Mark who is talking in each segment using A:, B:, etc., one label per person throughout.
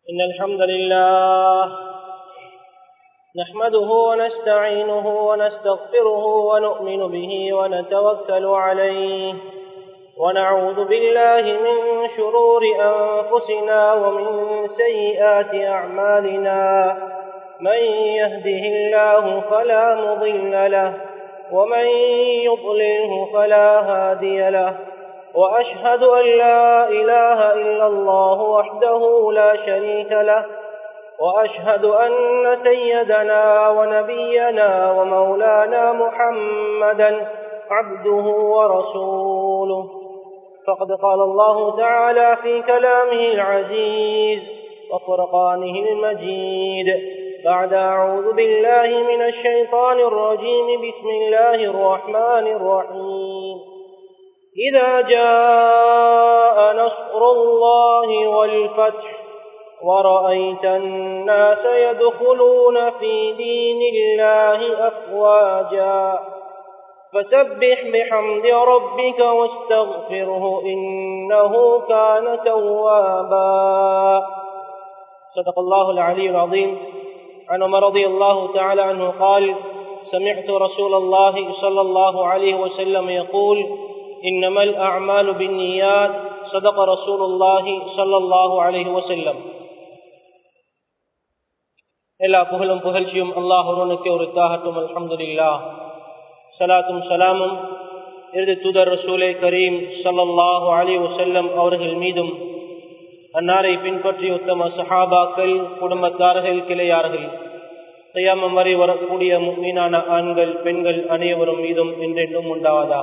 A: إن الحمد لله نحمده ونستعينه ونستغفره ونؤمن به ونتوكل عليه ونعوذ بالله من شرور أنفسنا ومن سيئات أعمالنا من يهده الله فلا مضل له ومن يضلله فلا هادي له وأشهد أن لا إله إلا الله وحده لا شريك له وأشهد أن سيدنا ونبينا ومولانا محمدا عبده ورسوله فقد قال الله تعالى في كلامه العزيز وفرقانه المجيد بعد أعوذ بالله من الشيطان الرجيم بسم الله الرحمن الرحيم إذا جاء نصر الله والفتح ورأيت الناس يدخلون في دين الله أفواجا فسبح بحمد ربك واستغفره إنه كان توابا صدق الله العلي العظيم عن عمر رضي الله تعالى عنه قال سمعت رسول الله صلى الله عليه وسلم يقول إنما الأعمال بالنيات صدق رسول الله صلى الله عليه وسلم எல்லா புகழும் புகழ்ச்சியும் அல்லாஹ் ஒருவனுக்கு ஒரு தாகட்டும் அல்ஹம்துலில்லா சலாத்தும் சலாமும் இறுதி தூதர் ரசூலே கரீம் சல்லல்லாஹு அலி வசல்லம் அவர்கள் மீதும் அன்னாரை பின்பற்றி உத்தம சஹாபாக்கள் குடும்பத்தார்கள் கிளையார்கள் செய்யாமம் வரை வரக்கூடிய மீனான ஆண்கள் பெண்கள் அனைவரும் மீதும் என்றென்றும் உண்டாவதா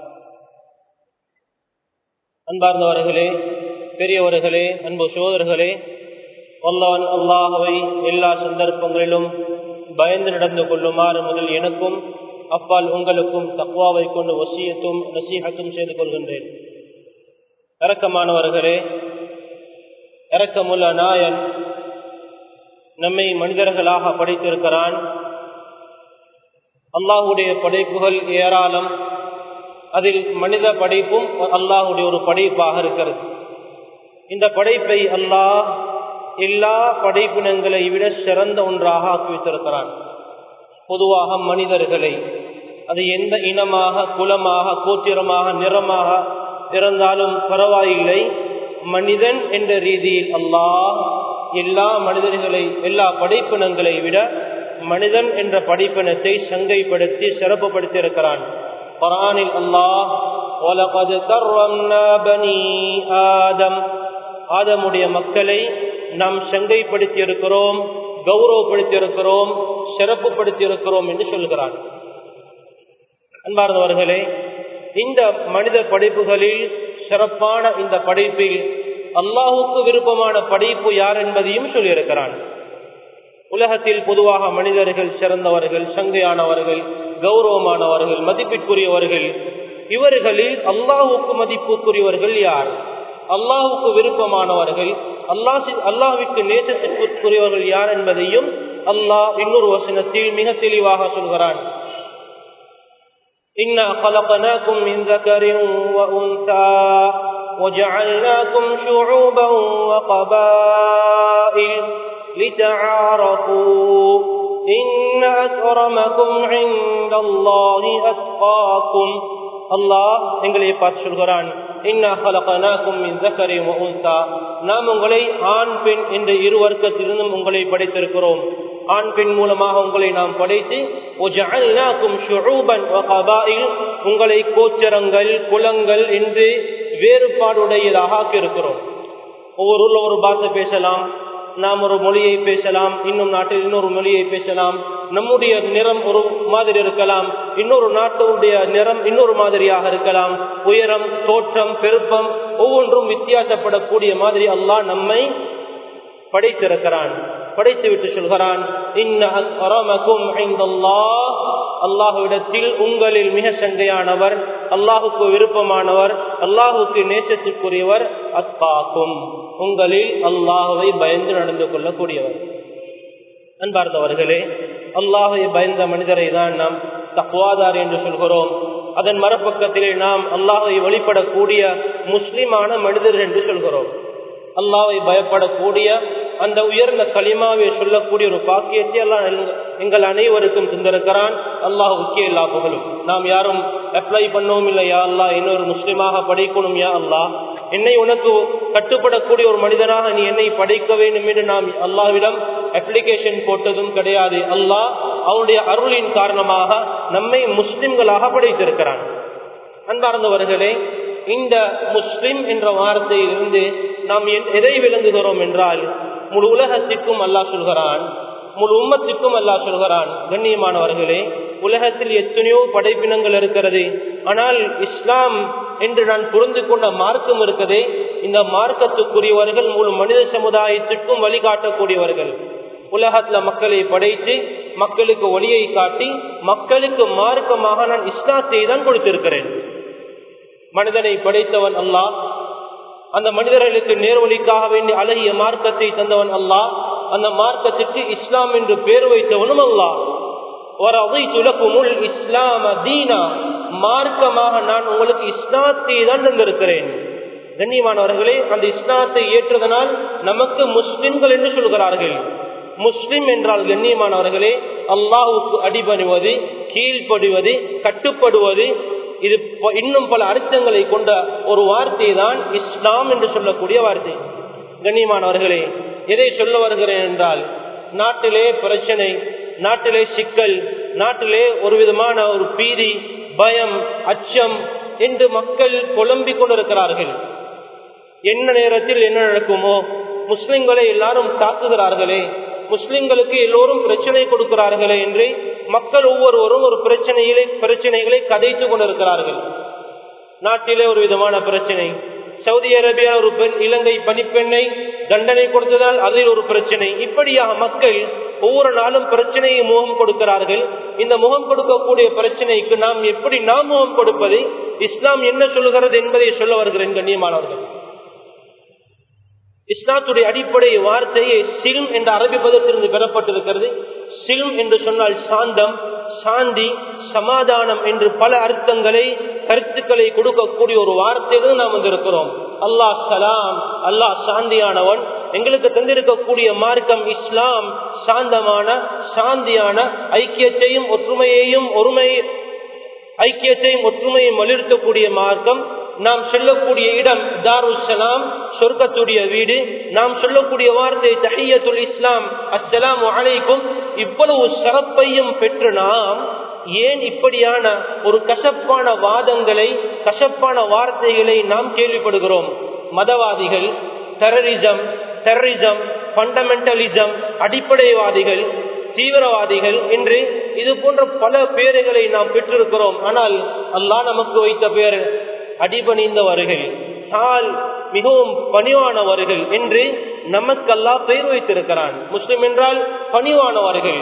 A: அன்பார்ந்தவர்களே பெரியவர்களே அன்பு சோதர்களே அல்லான் அல்லாஹவை எல்லா சந்தர்ப்பங்களிலும் பயந்து நடந்து கொள்ளுமாறு முதல் எனக்கும் அப்பால் உங்களுக்கும் தக்குவாவை கொண்டு வசியத்தும் நசீகத்தும் செய்து கொள்கின்றேன் இறக்கமானவர்களே இறக்கமுள்ள நாயன் நம்மை மனிதர்களாக படைத்திருக்கிறான் அல்லாஹுடைய படைப்புகள் ஏராளம் அதில் மனித படைப்பும் அல்லாஹுடைய ஒரு படைப்பாக இருக்கிறது இந்த படைப்பை அல்லாஹ் எல்லா படைப்பினங்களை விட சிறந்த ஒன்றாக ஆக்கி வைத்திருக்கிறான் பொதுவாக மனிதர்களை அது எந்த இனமாக குலமாக கோத்திரமாக நிறமாக இருந்தாலும் பரவாயில்லை மனிதன் என்ற ரீதியில் அல்லாஹ் எல்லா மனிதர்களை எல்லா படைப்பினங்களை விட மனிதன் என்ற படைப்பினத்தை சங்கைப்படுத்தி சிறப்புப்படுத்தி இருக்கிறான் குரானில் அல்லாஹ் ஆதம் ஆதமுடைய மக்களை நாம் சங்கைப்படுத்தி இருக்கிறோம் கௌரவப்படுத்தி இருக்கிறோம் சிறப்புப்படுத்தி இருக்கிறோம் என்று சொல்கிறான் அன்பார்ந்தவர்களே இந்த மனித படைப்புகளில் சிறப்பான இந்த படைப்பில் அல்லாஹுக்கு விருப்பமான படைப்பு யார் என்பதையும் சொல்லியிருக்கிறான் உலகத்தில் பொதுவாக மனிதர்கள் சிறந்தவர்கள் சங்கையானவர்கள் கௌரவமானவர்கள் மதிப்பிற்குரியவர்கள் இவர்களில் அல்லாஹுக்கு மதிப்புக்குரியவர்கள் யார் அல்லாஹுக்கு விருப்பமானவர்கள் அல்லாஹ் அல்லாஹுக்கு நேசத்திற்குரியவர்கள் யார் என்பதையும் அல்லாஹ் இன்னொரு வசனத்தில் மிக தெளிவாக சொல்கிறான் إنا خلقناكم من ذكر وأنثى وجعلناكم شعوبا وقبائل لتعارفوا إن أكرمكم عند الله أتقاكم அல்லாஹ் எங்களை பார்த்து சொல்கிறான் நாம் உங்களை ஆண் பெண் என்ற இரு வர்க்கத்திலிருந்தும் உங்களை படைத்திருக்கிறோம் ஆண் பெண் மூலமாக உங்களை நாம் படைத்து உங்களை கோச்சரங்கள் குலங்கள் என்று வேறுபாடுடையதாக இருக்கிறோம் ஒவ்வொரு ஊர்ல ஒரு பாஷை பேசலாம் நாம் ஒரு மொழியை பேசலாம் இன்னும் நாட்டில் இன்னொரு மொழியை பேசலாம் நம்முடைய நிறம் ஒரு மாதிரி இருக்கலாம் இன்னொரு நாட்டுடைய நிறம் இன்னொரு மாதிரியாக இருக்கலாம் உயரம் தோற்றம் பெருப்பம் ஒவ்வொன்றும் வித்தியாசப்படக்கூடிய மாதிரி அல்லாஹ் நம்மை படைத்திருக்கிறான் படைத்து விட்டு சொல்கிறான் அல்லாஹுவிடத்தில் உங்களில் மிக சங்கையானவர் அல்லாஹுக்கு விருப்பமானவர் அல்லாஹுக்கு நேசத்துக்குரியவர் அத்தாக்கும் உங்களில் அல்லாஹுவை பயந்து நடந்து கொள்ளக்கூடியவர் அன்பார்ந்தவர்களே அல்லாஹை பயந்த மனிதரை தான் நாம் தக்குவாதார் என்று சொல்கிறோம் அதன் மறுபக்கத்திலே நாம் அல்லாஹை வழிபடக்கூடிய முஸ்லிமான மனிதர் என்று சொல்கிறோம் அல்லாவை பயப்படக்கூடிய அந்த உயர்ந்த களிமாவை சொல்லக்கூடிய ஒரு பாக்கியத்தை எல்லாம் எங்கள் அனைவருக்கும் தந்திருக்கிறான் அல்லாஹுக்கே எல்லா புகழும் நாம் யாரும் அப்ளை பண்ணவும் இல்லை யா அல்லா இன்னொரு முஸ்லிமாக படிக்கணும் யா அல்லா என்னை உனக்கு கட்டுப்படக்கூடிய ஒரு மனிதனாக நீ என்னை படைக்க வேண்டும் என்று நாம் அல்லாவிடம் அப்ளிகேஷன் போட்டதும் கிடையாது அல்லாஹ் அவனுடைய அருளின் காரணமாக நம்மை முஸ்லிம்களாக படைத்திருக்கிறான் அன்பார்ந்தவர்களே இந்த முஸ்லிம் என்ற வார்த்தையிலிருந்து நாம் எதை விளங்குகிறோம் என்றால் முழு உலகத்திற்கும் அல்லாஹ் சொல்கிறான் முழு உம்மத்திற்கும் அல்லாஹ் சொல்கிறான் கண்ணியமானவர்களே உலகத்தில் எத்தனையோ படைப்பினங்கள் இருக்கிறது ஆனால் இஸ்லாம் என்று நான் புரிந்து கொண்ட மார்க்கம் இருக்கதே இந்த மார்க்கத்துக்குரியவர்கள் முழு மனித சமுதாயத்திற்கும் வழிகாட்டக்கூடியவர்கள் உலகத்துல மக்களை படைத்து மக்களுக்கு ஒளியை காட்டி மக்களுக்கு மார்க்கமாக நான் இஸ்லாத்தை தான் கொடுத்திருக்கிறேன் மனிதனை படைத்தவன் அல்லாஹ் அந்த மனிதர்களுக்கு நேர்வழிக்காக வேண்டிய அழகிய மார்க்கத்தை தந்தவன் அல்லாஹ் அந்த மார்க்கத்திற்கு இஸ்லாம் என்று பேர் வைத்தவனும் அல்லாஹ் இஸ்லாம தீனா மார்க்கமாக நான் உங்களுக்கு இஸ்லாத்தை தான் தந்திருக்கிறேன் கண்ணியமானவர்களே அந்த இஸ்லாத்தை ஏற்றதனால் நமக்கு முஸ்லிம்கள் என்று சொல்கிறார்கள் முஸ்லிம் என்றால் கண்ணியமானவர்களே அல்லாஹுக்கு அடிபணிவது கீழ்ப்படுவது கட்டுப்படுவது இது இன்னும் பல அர்த்தங்களை கொண்ட ஒரு வார்த்தை தான் இஸ்லாம் என்று சொல்லக்கூடிய வார்த்தை கண்ணியமானவர்களே எதை சொல்ல வருகிறேன் என்றால் நாட்டிலே பிரச்சனை நாட்டிலே சிக்கல் நாட்டிலே ஒரு விதமான ஒரு பீதி பயம் அச்சம் என்று மக்கள் குழம்பிக் கொண்டிருக்கிறார்கள் என்ன நேரத்தில் என்ன நடக்குமோ முஸ்லிம்களை எல்லாரும் தாக்குகிறார்களே முஸ்லிம்களுக்கு எல்லோரும் பிரச்சனை கொடுக்கிறார்களே என்று மக்கள் ஒவ்வொருவரும் ஒரு பிரச்சனையிலே பிரச்சனைகளை கதைத்து கொண்டிருக்கிறார்கள் நாட்டிலே ஒரு விதமான பிரச்சனை சவுதி அரேபியா ஒரு பெண் இலங்கை பணிப்பெண்ணை தண்டனை கொடுத்ததால் அதில் ஒரு பிரச்சனை இப்படியாக மக்கள் ஒவ்வொரு நாளும் பிரச்சனையை முகம் கொடுக்கிறார்கள் இந்த முகம் கொடுக்கக்கூடிய பிரச்சனைக்கு நாம் எப்படி நாம் முகம் கொடுப்பது இஸ்லாம் என்ன சொல்லுகிறது என்பதை சொல்ல வருகிறேன் கண்ணியமானவர்கள் இஸ்லாத்துடைய அடிப்படை வார்த்தையை சில்ம் என்ற அரபி பதத்திலிருந்து பெறப்பட்டிருக்கிறது சில்ம் என்று சொன்னால் சாந்தம் சாந்தி சமாதானம் என்று பல அர்த்தங்களை கருத்துக்களை கொடுக்கக்கூடிய ஒரு வார்த்தையிலும் நாம் வந்திருக்கிறோம் அல்லாஹ் சலாம் அல்லாஹ் சாந்தியானவன் எங்களுக்கு தந்திருக்கக்கூடிய மார்க்கம் இஸ்லாம் சாந்தமான சாந்தியான ஐக்கியத்தையும் ஒற்றுமையையும் ஒருமை ஐக்கியத்தையும் ஒற்றுமையும் வலியுறுத்தக்கூடிய மார்க்கம் நாம் சொல்லக்கூடிய இடம் தாருசலாம் சொர்க்கத்துடைய வீடு நாம் சொல்லக்கூடிய வார்த்தை தஹியத்துல் இஸ்லாம் அஸ்லாம் அலைக்கும் இவ்வளவு சிறப்பையும் பெற்று நாம் ஏன் இப்படியான ஒரு கசப்பான வாதங்களை கசப்பான வார்த்தைகளை நாம் கேள்விப்படுகிறோம் மதவாதிகள் டெரரிசம் டெரரிசம் பண்டமெண்டலிசம் அடிப்படைவாதிகள் தீவிரவாதிகள் என்று இது போன்ற பல பேர்களை நாம் பெற்றிருக்கிறோம் ஆனால் அல்லாஹ் நமக்கு வைத்த பேர் அடிபணிந்தவர்கள் தால் மிகவும் பணிவானவர்கள் என்று நமக்கெல்லாம் பெயர் வைத்திருக்கிறான் முஸ்லிம் என்றால் பணிவானவர்கள்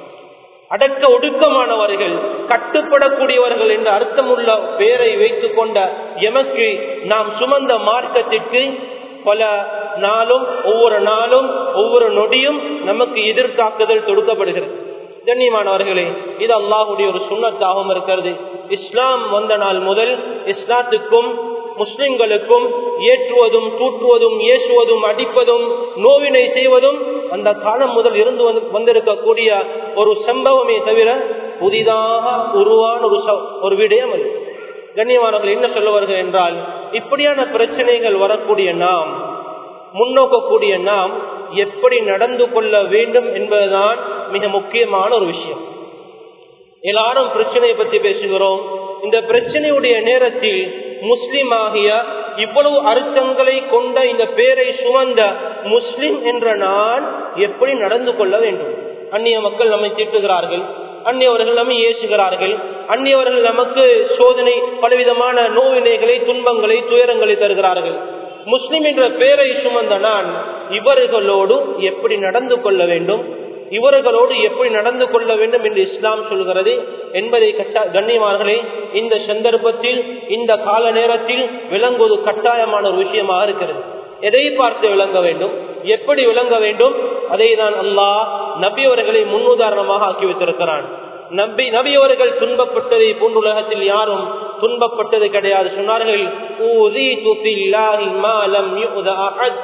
A: அடக்க ஒடுக்கமானவர்கள் கட்டுப்படக்கூடியவர்கள் என்ற அர்த்தமுள்ள பெயரை வைத்துக் கொண்ட எமக்கு நாம் சுமந்த மார்க்கத்திற்கு பல நாளும் ஒவ்வொரு நாளும் ஒவ்வொரு நொடியும் நமக்கு எதிர்த்தாக்குதல் தொடுக்கப்படுகிறது கண்ணியமானவர்களே இது அல்லாஹுடைய ஒரு சுண்ணத்தாகவும் இருக்கிறது இஸ்லாம் வந்த நாள் முதல் இஸ்லாத்துக்கும் முஸ்லிம்களுக்கும் ஏற்றுவதும் தூற்றுவதும் ஏசுவதும் அடிப்பதும் நோவினை செய்வதும் அந்த காலம் முதல் இருந்து வந்திருக்கக்கூடிய ஒரு சம்பவமே தவிர புதிதாக உருவான ஒரு ஒரு விடயம் அல்ல கண்ணியமானவர்கள் என்ன சொல்ல வருகிறது என்றால் இப்படியான பிரச்சனைகள் வரக்கூடிய நாம் முன்னோக்கக்கூடிய நாம் எப்படி நடந்து கொள்ள வேண்டும் என்பதுதான் மிக முக்கியமான ஒரு விஷயம் எல்லாரும் பிரச்சனையை பற்றி பேசுகிறோம் இந்த பிரச்சனையுடைய நேரத்தில் முஸ்லிம் ஆகிய இவ்வளவு அர்த்தங்களை கொண்ட இந்த பேரை சுமந்த முஸ்லிம் என்ற நான் எப்படி நடந்து கொள்ள வேண்டும் அந்நிய மக்கள் நம்மை திட்டுகிறார்கள் அந்நியவர்கள் நம்மை ஏசுகிறார்கள் அந்நியவர்கள் நமக்கு சோதனை பலவிதமான நோவினைகளை துன்பங்களை துயரங்களை தருகிறார்கள் முஸ்லிம் என்ற பெயரை சுமந்த நான் இவர்களோடு எப்படி நடந்து கொள்ள வேண்டும் இவர்களோடு எப்படி நடந்து கொள்ள வேண்டும் என்று இஸ்லாம் சொல்கிறது என்பதை கட்ட கண்ணியமார்களே இந்த சந்தர்ப்பத்தில் இந்த கால நேரத்தில் விளங்குவது கட்டாயமான ஒரு விஷயமாக இருக்கிறது எதை பார்த்து விளங்க வேண்டும் எப்படி விளங்க வேண்டும் அதை தான் அல்லாஹ் நபியவர்களை முன்னுதாரணமாக ஆக்கி வைத்திருக்கிறான் நபி நபியவர்கள் துன்பப்பட்டதை போன்றுலகத்தில் யாரும் துன்பப்பட்டது கிடையாது சொன்னார்கள்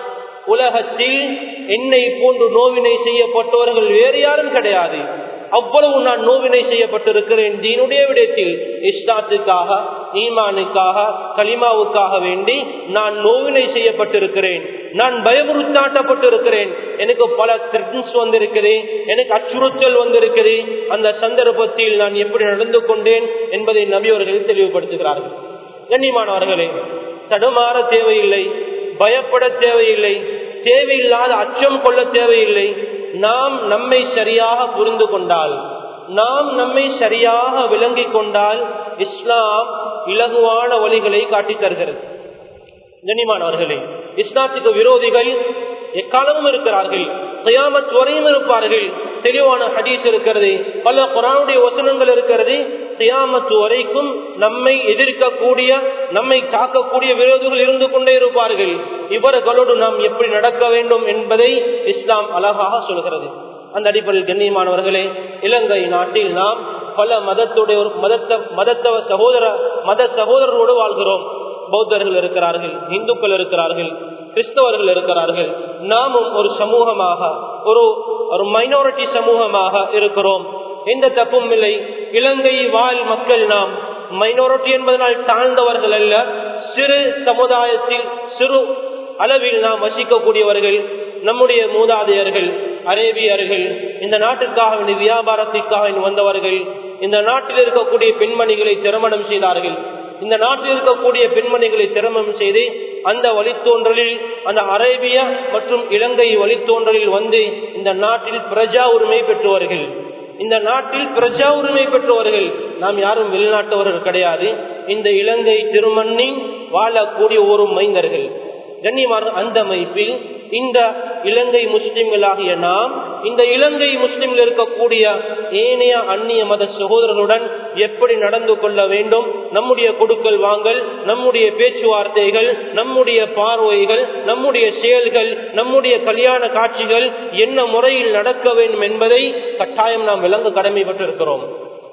A: உலகத்தில் என்னை போன்று நோவினை செய்யப்பட்டவர்கள் வேறு யாரும் கிடையாது அவ்வளவு நான் நோவினை செய்யப்பட்டிருக்கிறேன் தீனுடைய விடத்தில் இஸ்லாத்துக்காக ஈமானுக்காக கலிமாவுக்காக வேண்டி நான் நோவினை செய்யப்பட்டிருக்கிறேன் நான் பயமுறுத்தாட்டப்பட்டிருக்கிறேன் எனக்கு பல த்ரெட்ஸ் வந்திருக்குது எனக்கு அச்சுறுத்தல் வந்திருக்குது அந்த சந்தர்ப்பத்தில் நான் எப்படி நடந்து கொண்டேன் என்பதை நபி அவர்கள் தெளிவுபடுத்துகிறார்கள் கண்ணியமானவர்களே தடுமாற தேவையில்லை பயப்பட தேவையில்லை தேவையில்லாத அச்சம் கொள்ள தேவையில்லை நாம் நம்மை சரியாக புரிந்து கொண்டால் நாம் நம்மை சரியாக விளங்கிக் கொண்டால் இஸ்லாம் இலகுவான வழிகளை காட்டித் தருகிறது கண்ணியமானவர்களே இஸ்லாத்துக்கு விரோதிகள் எக்காலமும் இருக்கிறார்கள் கயாமத் வரையும் இருப்பார்கள் தெளிவான ஹதீஸ் இருக்கிறது பல குரானுடைய வசனங்கள் இருக்கிறது கியாமத்து வரைக்கும் நம்மை எதிர்க்கக்கூடிய நம்மை காக்கக்கூடிய விரோதிகள் இருந்து கொண்டே இருப்பார்கள் இவர்களோடு நாம் எப்படி நடக்க வேண்டும் என்பதை இஸ்லாம் அழகாக சொல்கிறது அந்த அடிப்படையில் கண்ணியமானவர்களே இலங்கை நாட்டில் நாம் பல மதத்துடைய மதத்த மதத்தவ சகோதர மத சகோதரர்களோடு வாழ்கிறோம் பௌத்தர்கள் இருக்கிறார்கள் இந்துக்கள் இருக்கிறார்கள் கிறிஸ்தவர்கள் இருக்கிறார்கள் நாமும் ஒரு சமூகமாக ஒரு ஒரு மைனாரிட்டி சமூகமாக இருக்கிறோம் எந்த தப்பும் இல்லை இலங்கை வாழ் மக்கள் நாம் மைனாரிட்டி என்பதனால் தாழ்ந்தவர்கள் அல்ல சிறு சமுதாயத்தில் சிறு அளவில் நாம் வசிக்கக்கூடியவர்கள் நம்முடைய மூதாதையர்கள் அரேபியர்கள் இந்த நாட்டுக்காக வேண்டிய வியாபாரத்திற்காக வந்தவர்கள் இந்த நாட்டில் இருக்கக்கூடிய பெண்மணிகளை திருமணம் செய்தார்கள் இந்த நாட்டில் இருக்கக்கூடிய பெண்மணிகளை திருமணம் செய்து அந்த வழித்தோன்றலில் அந்த அரேபிய மற்றும் இலங்கை வழித்தோன்றலில் வந்து இந்த நாட்டில் பிரஜா உரிமை பெற்றவர்கள் இந்த நாட்டில் பிரஜா உரிமை பெற்றவர்கள் நாம் யாரும் வெளிநாட்டவர்கள் கிடையாது இந்த இலங்கை திருமண்ணி வாழக்கூடிய ஒரு மைந்தர்கள் கண்ணியமான அந்த அமைப்பில் இந்த இலங்கை முஸ்லிம்களாகிய நாம் இந்த இலங்கை முஸ்லிம்கள் இருக்கக்கூடிய ஏனைய அந்நிய மத சகோதரர்களுடன் எப்படி நடந்து கொள்ள வேண்டும் நம்முடைய கொடுக்கல் வாங்கல் நம்முடைய பேச்சுவார்த்தைகள் நம்முடைய பார்வைகள் நம்முடைய செயல்கள் நம்முடைய கல்யாண காட்சிகள் என்ன முறையில் நடக்க வேண்டும் என்பதை கட்டாயம் நாம் விளங்க கடமைப்பட்டிருக்கிறோம்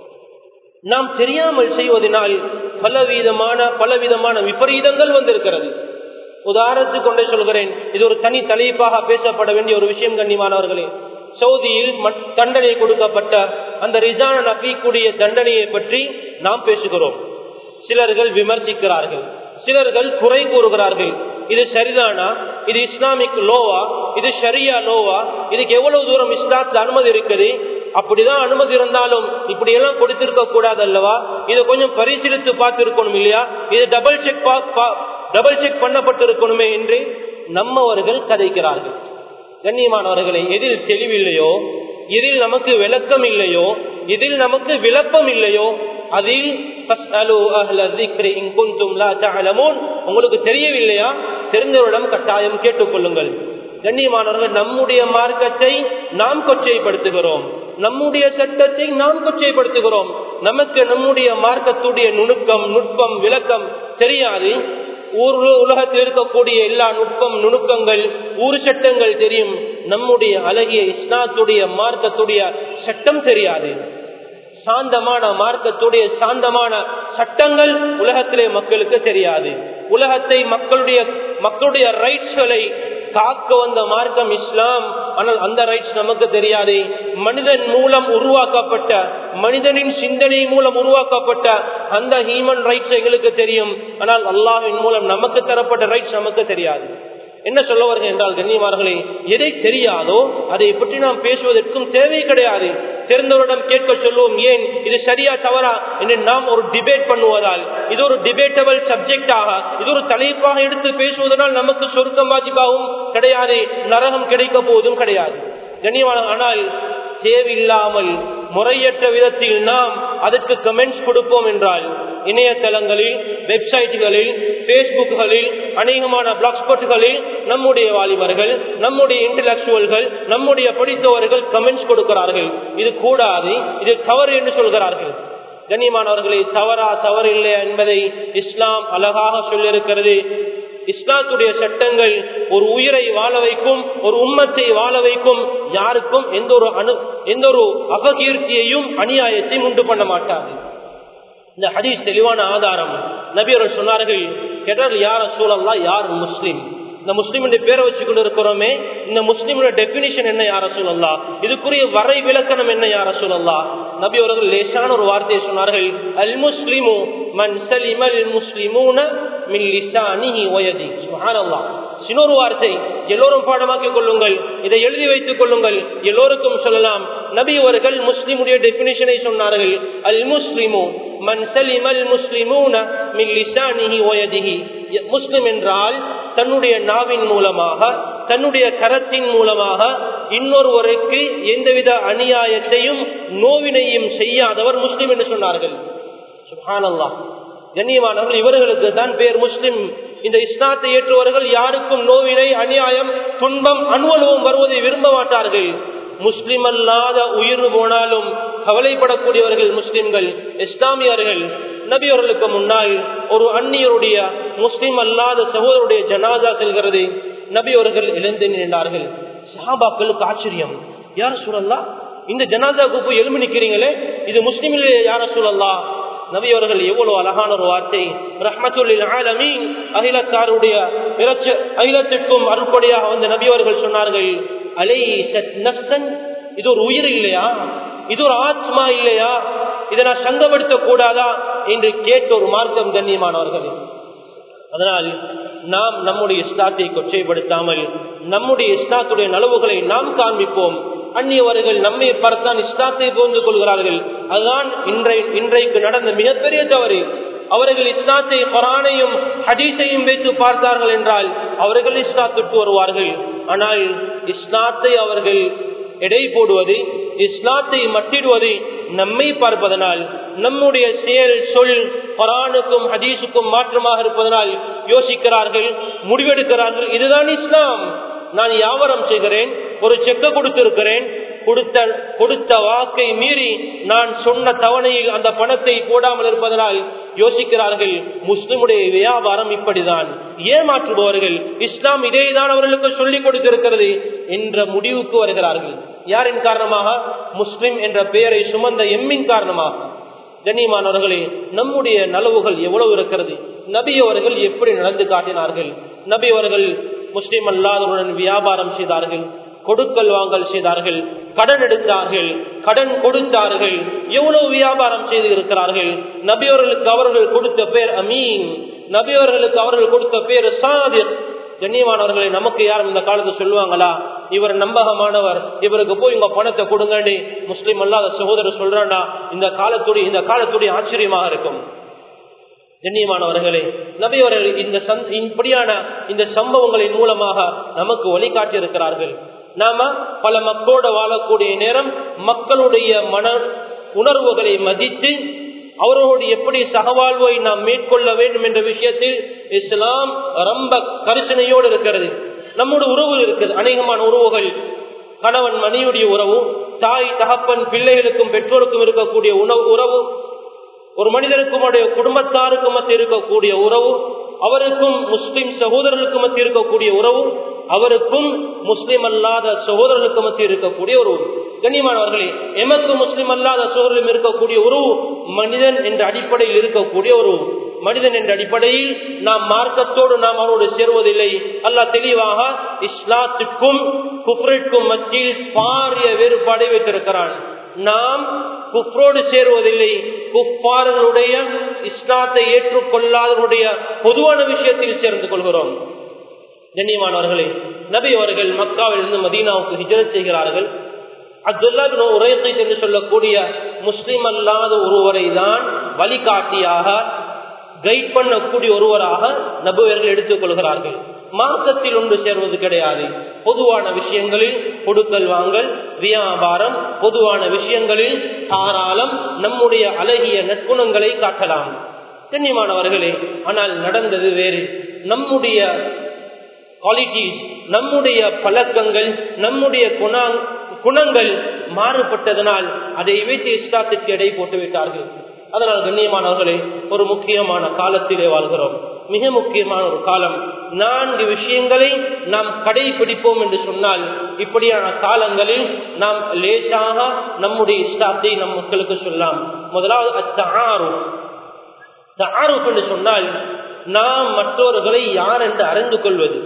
A: நாம் தெரியாமல் செய்வதனால் பலவிதமான பலவிதமான விபரீதங்கள் வந்திருக்கிறது உதாரணத்துக்கு கொண்டே சொல்கிறேன் இது ஒரு தனி தலைப்பாக பேசப்பட வேண்டிய ஒரு விஷயம் கண்ணியமானவர்களே சவுதியில் தண்டனை கொடுக்கப்பட்ட அந்த ரிசான நபீக்குடைய தண்டனையை பற்றி நாம் பேசுகிறோம் சிலர்கள் விமர்சிக்கிறார்கள் சிலர்கள் குறை கூறுகிறார்கள் இது சரிதானா இது இஸ்லாமிக் லோவா இது ஷரியா லோவா இதுக்கு எவ்வளவு தூரம் இஸ்லாத்துல அனுமதி இருக்குது அப்படிதான் அனுமதி இருந்தாலும் இப்படி எல்லாம் கொடுத்திருக்க கூடாது அல்லவா இதை கொஞ்சம் பரிசீலித்து பார்த்திருக்கணும் இல்லையா இது டபுள் செக் டபுள் செக் பண்ணப்பட்டிருக்கணுமே என்று நம்மவர்கள் கதைக்கிறார்கள் கண்ணியமானவர்களை எதில் தெளிவில்லையோ எதில் நமக்கு விளக்கம் இல்லையோ எதில் நமக்கு விளப்பம் இல்லையோ அதில் உங்களுக்கு தெரியவில்லையா தெரிந்தவரிடம் கட்டாயம் கேட்டுக்கொள்ளுங்கள் கண்ணியமானவர்கள் நம்முடைய மார்க்கத்தை நாம் கொச்சைப்படுத்துகிறோம் நம்முடைய சட்டத்தை நாம் கொச்சைப்படுத்துகிறோம் நமக்கு நம்முடைய மார்க்கத்துடைய நுணுக்கம் நுட்பம் விளக்கம் தெரியாது ஊர் உலகத்தில் இருக்கக்கூடிய எல்லா நுட்பம் நுணுக்கங்கள் ஊர் சட்டங்கள் தெரியும் நம்முடைய அழகிய இஸ்லாத்துடைய மார்க்கத்துடைய சட்டம் தெரியாது சாந்தமான மார்க்கத்துடைய சாந்தமான சட்டங்கள் உலகத்திலே மக்களுக்கு தெரியாது உலகத்தை மக்களுடைய மக்களுடைய ரைட்ஸ்களை காக்க வந்த மார்க்கம் இஸ்லாம் ஆனால் அந்த ரைட்ஸ் நமக்கு தெரியாது மனிதன் மூலம் உருவாக்கப்பட்ட மனிதனின் சிந்தனை மூலம் உருவாக்கப்பட்ட அந்த ஹியூமன் ரைட்ஸ் எங்களுக்கு தெரியும் ஆனால் அல்லாஹின் மூலம் நமக்கு தரப்பட்ட ரைட்ஸ் நமக்கு தெரியாது என்ன சொல்ல வருக என்றால் கண்ணியமார்களே எதை தெரியாதோ அதை பற்றி நாம் பேசுவதற்கும் தேவை கிடையாது தெரிந்தவரிடம் கேட்க சொல்லுவோம் ஏன் இது சரியா தவறா என்று நாம் ஒரு டிபேட் பண்ணுவதால் இது ஒரு டிபேட்டபிள் சப்ஜெக்டாக இது ஒரு தலைப்பாக எடுத்து பேசுவதனால் நமக்கு சொர்க்கம் வாஜிபாகவும் கிடையாது நரகம் கிடைக்க போவதும் கிடையாது கண்ணியமான ஆனால் தேவையில்லாமல் முறையற்ற விதத்தில் நாம் அதற்கு கமெண்ட்ஸ் கொடுப்போம் என்றால் இணையதளங்களில் வெப்சைட்டுகளில் பேஸ்புக்குகளில் அநேகமான பிளாக்ஸ்பாட்டுகளில் நம்முடைய வாலிபர்கள் நம்முடைய இன்டலெக்சுவல்கள் நம்முடைய படித்தவர்கள் கமெண்ட்ஸ் கொடுக்கிறார்கள் இது கூடாது இது தவறு என்று சொல்கிறார்கள் கண்ணியமானவர்களை தவறா தவறு இல்லை என்பதை இஸ்லாம் அழகாக சொல்லியிருக்கிறது இஸ்லாத்துடைய சட்டங்கள் ஒரு உயிரை வாழ வைக்கும் ஒரு உம்மத்தை வாழ வைக்கும் யாருக்கும் எந்த ஒரு அணு எந்த ஒரு அபகீர்த்தியையும் அநியாயத்தையும் உண்டு பண்ண மாட்டார்கள் இந்த ஹதீஸ் தெளிவான ஆதாரம் நபியர்கள் சொன்னார்கள் கேட்டால் யார் சூழல்லா யார் முஸ்லிம் இந்த முஸ்லிமுடைய பேரை வச்சு கொண்டு இருக்கிறோமே இந்த முஸ்லிமுடைய டெபினிஷன் என்ன யார சொல்லலாம் இதுக்குரிய வரை விளக்கணம் என்ன யார சொல்லலாம் நபி அவர்கள் லேசான ஒரு வார்த்தையை சொன்னார்கள் அல் முஸ்லிமு மன் சலிமல் முஸ்லிமூன மின் லிசானிஹி வயதி சுப்ஹானல்லாஹ் இன்னொரு வார்த்தை எல்லோரும் பாடமாக்கிக் கொள்ளுங்கள் இதை எழுதி வைத்துக் கொள்ளுங்கள் எல்லோருக்கும் சொல்லலாம் நபி அவர்கள் முஸ்லிமுடைய டெபினிஷனை சொன்னார்கள் அல் முஸ்லிமு மன் சலிமல் முஸ்லிமூன மின் லிசானிஹி வயதிஹி முஸ்லிம் என்றால் தன்னுடைய நாவின் மூலமாக தன்னுடைய கரத்தின் மூலமாக இன்னொருவருக்கு எந்தவித அநியாயத்தையும் நோவினையும் செய்யாதவர் முஸ்லிம் என்று சொன்னார்கள் சுஹானல்லாஹ் கண்ணியமானவர்கள் இவர்களுக்கு தான் பேர் முஸ்லிம் இந்த இஸ்லாத்தை ஏற்றுவர்கள் யாருக்கும் நோவினை அநியாயம் துன்பம் அனுவலவும் வருவதை விரும்ப மாட்டார்கள் முஸ்லிம் அல்லாத உயிர் போனாலும் கவலைப்படக்கூடியவர்கள் முஸ்லிம்கள் இஸ்லாமியர்கள் நபி அவர்களுக்கு முன்னால் ஒரு அந்நியருடைய முஸ்லிம் அல்லாத சகோதரருடைய ஜனாதா செல்கிறது நபி அவர்கள் எழுந்து நின்றார்கள் சஹாபாக்களுக்கு ஆச்சரியம் யார் சூழல்லா இந்த ஜனாதாவுக்கு போய் எழுமி நிக்கிறீங்களே இது முஸ்லிமிலே யார சூழல்லா நபி அவர்கள் எவ்வளவு அழகான ஒரு வார்த்தை ரஹ்மத்துல்லில் ஆலமீன் அகிலத்தாருடைய அகிலத்திற்கும் அருப்படியாக வந்த நபி அவர்கள் சொன்னார்கள் அலை சத் நப்சன் இது ஒரு உயிர் இல்லையா இது ஒரு ஆத்மா இல்லையா இதை நான் சங்கப்படுத்த கூடாதா என்று கேட்ட ஒரு மார்க்கம் கண்ணியமானவர்கள் அதனால் நாம் நம்முடைய இஸ்லாத்தை கொச்சைப்படுத்தாமல் நம்முடைய இஸ்லாத்துடைய நலவுகளை நாம் காண்பிப்போம் அந்நியவர்கள் நம்மை பார்த்தான் இஸ்லாத்தை புரிந்து கொள்கிறார்கள் அதுதான் இன்றைக்கு நடந்த மிகப்பெரிய தவறு அவர்கள் இஸ்லாத்தை பரானையும் ஹதீஸையும் வைத்து பார்த்தார்கள் என்றால் அவர்கள் இஸ்லாத்துக்கு வருவார்கள் ஆனால் இஸ்லாத்தை அவர்கள் எடை போடுவது இஸ்லாத்தை மட்டிடுவது நம்மை பார்ப்பதனால் நம்முடைய செயல் சொல் பரானுக்கும் ஹதீஸுக்கும் மாற்றமாக இருப்பதனால் யோசிக்கிறார்கள் முடிவெடுக்கிறார்கள் இதுதான் இஸ்லாம் நான் வியாபாரம் செய்கிறேன் ஒரு செக்க கொடுத்திருக்கிறேன் கொடுத்த கொடுத்த வாக்கை மீறி நான் சொன்ன தவணையில் அந்த பணத்தை போடாமல் இருப்பதனால் யோசிக்கிறார்கள் முஸ்லிமுடைய வியாபாரம் இப்படிதான் ஏமாற்றுபவர்கள் இஸ்லாம் இதேதான் அவர்களுக்கு சொல்லிக் கொடுத்திருக்கிறது என்ற முடிவுக்கு வருகிறார்கள் யாரின் காரணமாக முஸ்லிம் என்ற பெயரை சுமந்த எம்மின் காரணமாக கண்ணியமானவர்களே நம்முடைய நலவுகள் எவ்வளவு இருக்கிறது நபி அவர்கள் எப்படி நடந்து காட்டினார்கள் நபி அவர்கள் முஸ்லிம் அல்லாதவருடன் வியாபாரம் செய்தார்கள் கொடுக்கல் வாங்கல் செய்தார்கள் கடன் எடுத்தார்கள் கடன் கொடுத்தார்கள் எவ்வளவு வியாபாரம் செய்து இருக்கிறார்கள் நபியவர்களுக்கு அவர்கள் கொடுத்த பேர் அமீன் நபியவர்களுக்கு அவர்கள் கொடுத்த பேர் சாதிர் கண்ணியமானவர்களை நமக்கு யாரும் இந்த காலத்து சொல்லுவாங்களா இவர் நம்பகமானவர் இவருக்கு போய் உங்க பணத்தை கொடுங்கன்னு முஸ்லீம் அல்லாத சகோதரர் சொல்றாண்டா இந்த காலத்துடைய இந்த காலத்துடைய ஆச்சரியமாக இருக்கும் கண்ணியமானவர்களே நபியவர்கள் இந்த இப்படியான இந்த சம்பவங்களின் மூலமாக நமக்கு வழிகாட்டி இருக்கிறார்கள் நாம பல மக்களோட வாழக்கூடிய நேரம் மக்களுடைய மன உணர்வுகளை மதித்து அவர்களோடு எப்படி சகவாழ்வை நாம் மேற்கொள்ள வேண்டும் என்ற விஷயத்தில் இஸ்லாம் ரொம்ப கரிசனையோடு இருக்கிறது நம்மோட உறவு இருக்குது அநேகமான உறவுகள் கணவன் மணியுடைய உறவு தாய் தகப்பன் பிள்ளைகளுக்கும் பெற்றோருக்கும் இருக்கக்கூடிய உணவு உறவு ஒரு மனிதனுக்கும் அவருடைய குடும்பத்தாருக்கும் மத்திய இருக்கக்கூடிய உறவு அவருக்கும் முஸ்லிம் சகோதரர்களுக்கு மத்திய இருக்கக்கூடிய உறவு அவருக்கும் முஸ்லிம் அல்லாத சகோதரர்களுக்கு மத்திய இருக்கக்கூடிய உறவு கண்ணியமானவர்களே எமக்கு முஸ்லிம் அல்லாத சகோதரம் இருக்கக்கூடிய உறவு மனிதன் என்ற அடிப்படையில் இருக்கக்கூடிய ஒரு மனிதன் என்ற அடிப்படையில் நாம் மார்க்கத்தோடு நாம் அவரோடு சேருவதில்லை அல்ல தெளிவாக இஸ்லாத்துக்கும் குப்ரிற்கும் மத்தியில் பாரிய வேறுபாடை வைத்திருக்கிறான் நாம் குப்ரோடு சேருவதில்லை குப்பார்களுடைய இஸ்லாத்தை ஏற்றுக்கொள்ளாதவருடைய பொதுவான விஷயத்தில் சேர்ந்து கொள்கிறோம் கண்ணியமானவர்களே நபி அவர்கள் மக்காவிலிருந்து மதீனாவுக்கு ஹிஜரத் செய்கிறார்கள் அப்துல்லா உரைத்தை என்று சொல்லக்கூடிய முஸ்லிம் அல்லாத ஒருவரை தான் வழிகாட்டியாக கைட் பண்ணக்கூடிய ஒருவராக நபுவர்கள் எடுத்துக் கொள்கிறார்கள் மார்க்கத்தில் ஒன்று சேர்வது கிடையாது பொதுவான விஷயங்களில் கொடுக்கல் வாங்கல் வியாபாரம் பொதுவான விஷயங்களில் தாராளம் நம்முடைய அழகிய நற்குணங்களை காட்டலாம் கண்ணியமானவர்களே ஆனால் நடந்தது வேறு நம்முடைய குவாலிட்டிஸ் நம்முடைய பழக்கங்கள் நம்முடைய குணா குணங்கள் மாறுபட்டதனால் அதை வைத்து இஸ்லாத்திற்கு எடை போட்டு விட்டார்கள் அதனால் கண்ணியமானவர்களே ஒரு முக்கியமான காலத்திலே வாழ்கிறோம் மிக முக்கியமான ஒரு காலம் நான்கு விஷயங்களை நாம் கடைபிடிப்போம் என்று சொன்னால் இப்படியான காலங்களில் நாம் லேசாக நம்முடைய இஸ்லாத்தை நம் மக்களுக்கு சொல்லலாம் முதலாவது அத்தாரு தாரூப் என்று சொன்னால் நாம் மற்றவர்களை யார் என்று அறிந்து கொள்வது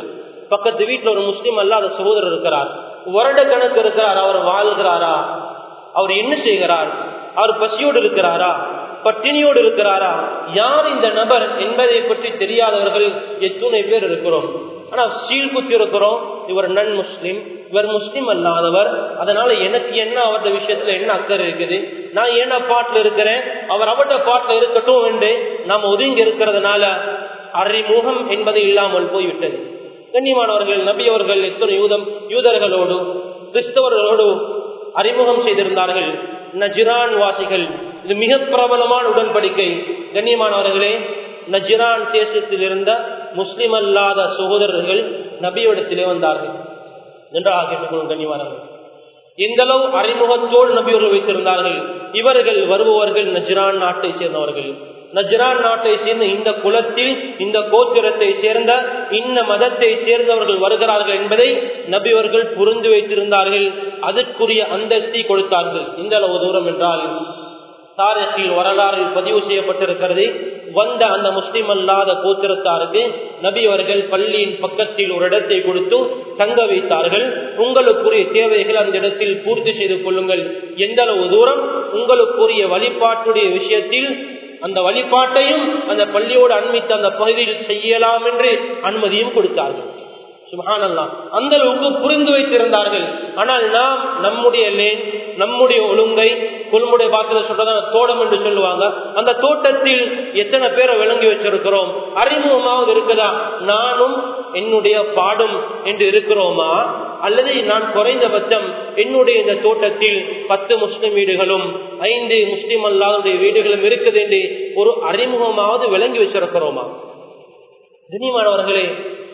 A: பக்கத்து வீட்டுல ஒரு முஸ்லீம் அல்லாத சகோதரர் இருக்கிறார் வருட கணக்கு இருக்கிறார் அவர் வாழ்கிறாரா அவர் என்ன செய்கிறார் அவர் பசியோடு இருக்கிறாரா பட்டினியோடு இருக்கிறாரா யார் இந்த நபர் என்பதை பற்றி தெரியாதவர்கள் எத்தனை பேர் இருக்கிறோம் ஆனா சீல் குத்தி இருக்கிறோம் இவர் நன் முஸ்லிம் இவர் முஸ்லிம் அல்லாதவர் அதனால எனக்கு என்ன அவரது விஷயத்துல என்ன அக்கறை இருக்குது நான் என்ன பாட்டுல இருக்கிறேன் அவர் அவருடைய பாட்டுல இருக்கட்டும் என்று நாம் ஒதுங்கி இருக்கிறதுனால அறிமுகம் என்பது இல்லாமல் போய்விட்டது கண்ணியமானவர்கள் நபி அவர்கள் எத்தனை யூதம் யூதர்களோடு கிறிஸ்தவர்களோடு அறிமுகம் செய்திருந்தார்கள் நஜிரான் வாசிகள் இது மிக பிரபலமான உடன்படிக்கை கண்ணியமானவர்களே நஜிரான் தேசத்தில் இருந்த முஸ்லிம் அல்லாத சகோதரர்கள் நபியோடத்திலே வந்தார்கள் நன்றாக கேட்டுக்கொள்ளும் கண்ணியமானவர்கள் எந்த அளவு அறிமுகத்தோடு நபியர்கள் வைத்திருந்தார்கள் இவர்கள் வருபவர்கள் நஜ்ரான் நாட்டை சேர்ந்தவர்கள் நஜ்ரான் நாட்டை சேர்ந்த இந்த குலத்தில் இந்த கோத்திரத்தை சேர்ந்த இந்த மதத்தை சேர்ந்தவர்கள் வருகிறார்கள் என்பதை நபியவர்கள் புரிந்து வைத்திருந்தார்கள் அதற்குரிய அந்தஸ்தி கொடுத்தார்கள் இந்த அளவு தூரம் என்றால் தாரீகில் வரலாறில் பதிவு செய்யப்பட்டிருக்கிறது வந்த அந்த முஸ்லிம் அல்லாத கோத்திரத்தாருக்கு நபி அவர்கள் பள்ளியின் பக்கத்தில் ஒரு இடத்தை கொடுத்து தங்க வைத்தார்கள் உங்களுக்குரிய தேவைகள் அந்த இடத்தில் பூர்த்தி செய்து கொள்ளுங்கள் எந்த அளவு தூரம் உங்களுக்குரிய வழிபாட்டுடைய விஷயத்தில் அந்த வழிபாட்டையும் அந்த பள்ளியோடு அண்மித்த அந்த பகுதியில் செய்யலாம் என்று அனுமதியும் கொடுத்தார்கள் சுபஹானல்லாம் அந்த அளவுக்கு புரிந்து வைத்திருந்தார்கள் ஆனால் நாம் நம்முடைய லேன் நம்முடைய ஒழுங்கை கொள்முடைய பாத்துல சொல்றதான தோட்டம் என்று சொல்லுவாங்க அந்த தோட்டத்தில் எத்தனை பேரை விளங்கி வச்சிருக்கிறோம் அறிமுகமாவது இருக்குதா நானும் என்னுடைய பாடும் என்று இருக்கிறோமா அல்லது நான் குறைந்தபட்சம் என்னுடைய இந்த தோட்டத்தில் பத்து முஸ்லிம் வீடுகளும் ஐந்து முஸ்லிம் அல்லாத வீடுகளும் இருக்குது என்று ஒரு அறிமுகமாவது விளங்கி வச்சிருக்கிறோமா கனிமானவர்களே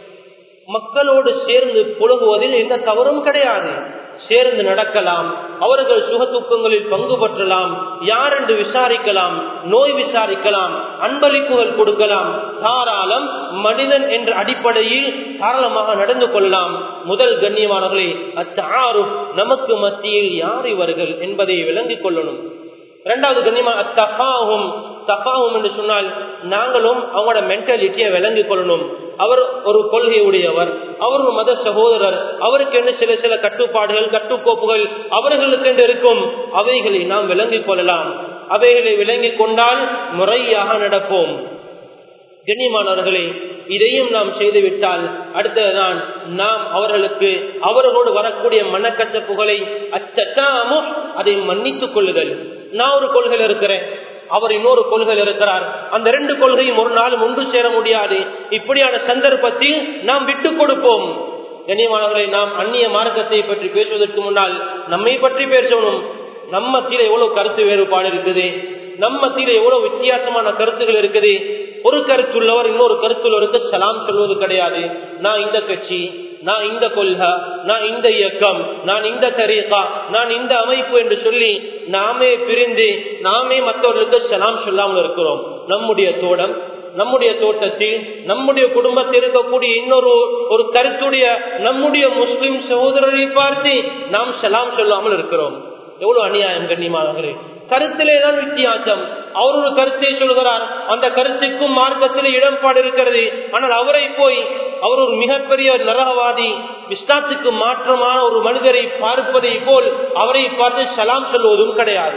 A: மக்களோடு சேர்ந்து புழகுவதில் எந்த தவறும் கிடையாது சேர்ந்து நடக்கலாம் அவர்கள் சுக துக்கங்களில் பங்கு பற்றலாம் யார் என்று விசாரிக்கலாம் நோய் விசாரிக்கலாம் அன்பளிப்புகள் கொடுக்கலாம் தாராளம் மனிதன் என்ற அடிப்படையில் தாராளமாக நடந்து கொள்ளலாம் முதல் கண்ணியமானவர்களே அத்தாரும் நமக்கு மத்தியில் யார் இவர்கள் என்பதை விளங்கிக் கொள்ளணும் இரண்டாவது கண்ணியமா அத்தகாவும் தகாவும் என்று சொன்னால் நாங்களும் அவங்களோட மென்டாலிட்டியை விளங்கிக் கொள்ளணும் அவர் ஒரு கொள்கை உடையவர் அவர் ஒரு மத சகோதரர் அவருக்கு என்ன சில சில கட்டுப்பாடுகள் கட்டுக்கோப்புகள் அவர்களுக்கு என்று இருக்கும் அவைகளை நாம் விளங்கிக் கொள்ளலாம் அவைகளை விளங்கிக் கொண்டால் முறையாக நடப்போம் கண்ணியமானவர்களே இதையும் நாம் செய்துவிட்டால் அடுத்ததுதான் நாம் அவர்களுக்கு அவர்களோடு வரக்கூடிய மனக்கசப்புகளை அச்சசாமோ அதை மன்னித்துக் கொள்ளுதல் நான் ஒரு கொள்கையில் இருக்கிறேன் அவர் இன்னொரு கொள்கையில் இருக்கிறார் அந்த ரெண்டு கொள்கையும் ஒரு நாள் ஒன்று சேர முடியாது இப்படியான சந்தர்ப்பத்தில் நாம் விட்டுக் கொடுப்போம் கண்ணியமானவர்களை நாம் அந்நிய மார்க்கத்தை பற்றி பேசுவதற்கு முன்னால் நம்மை பற்றி பேசணும் நம்ம மத்தியில எவ்வளவு கருத்து வேறுபாடு இருக்குது நம்ம மத்தியில எவ்வளவு வித்தியாசமான கருத்துகள் இருக்குது ஒரு கருத்துள்ளவர் இன்னொரு கருத்துள்ளவருக்கு சலாம் சொல்வது கிடையாது நான் இந்த கட்சி நான் இந்த கொள்கை நான் இந்த இயக்கம் நான் இந்த தரீகா நான் இந்த அமைப்பு என்று சொல்லி நாமே பிரிந்து நாமே மற்றவர்களுக்கு சலாம் சொல்லாமல் இருக்கிறோம் நம்முடைய தோடம் நம்முடைய தோட்டத்தில் நம்முடைய குடும்பத்தில் இருக்கக்கூடிய இன்னொரு ஒரு கருத்துடைய நம்முடைய முஸ்லிம் சகோதரரை பார்த்து நாம் சலாம் சொல்லாமல் இருக்கிறோம் எவ்வளவு அநியாயம் கண்ணியமானவர்களே கருத்திலே தான் வித்தியாசம் அவர் ஒரு கருத்தை சொல்கிறார் அந்த கருத்துக்கும் மார்க்கத்தில் இடம்பாடு இருக்கிறது ஆனால் அவரை போய் அவர் ஒரு மிகப்பெரிய நரகவாதி இஸ்லாத்துக்கு மாற்றமான ஒரு மனிதரை பார்ப்பதை போல் அவரை பார்த்து சலாம் சொல்வதும் கிடையாது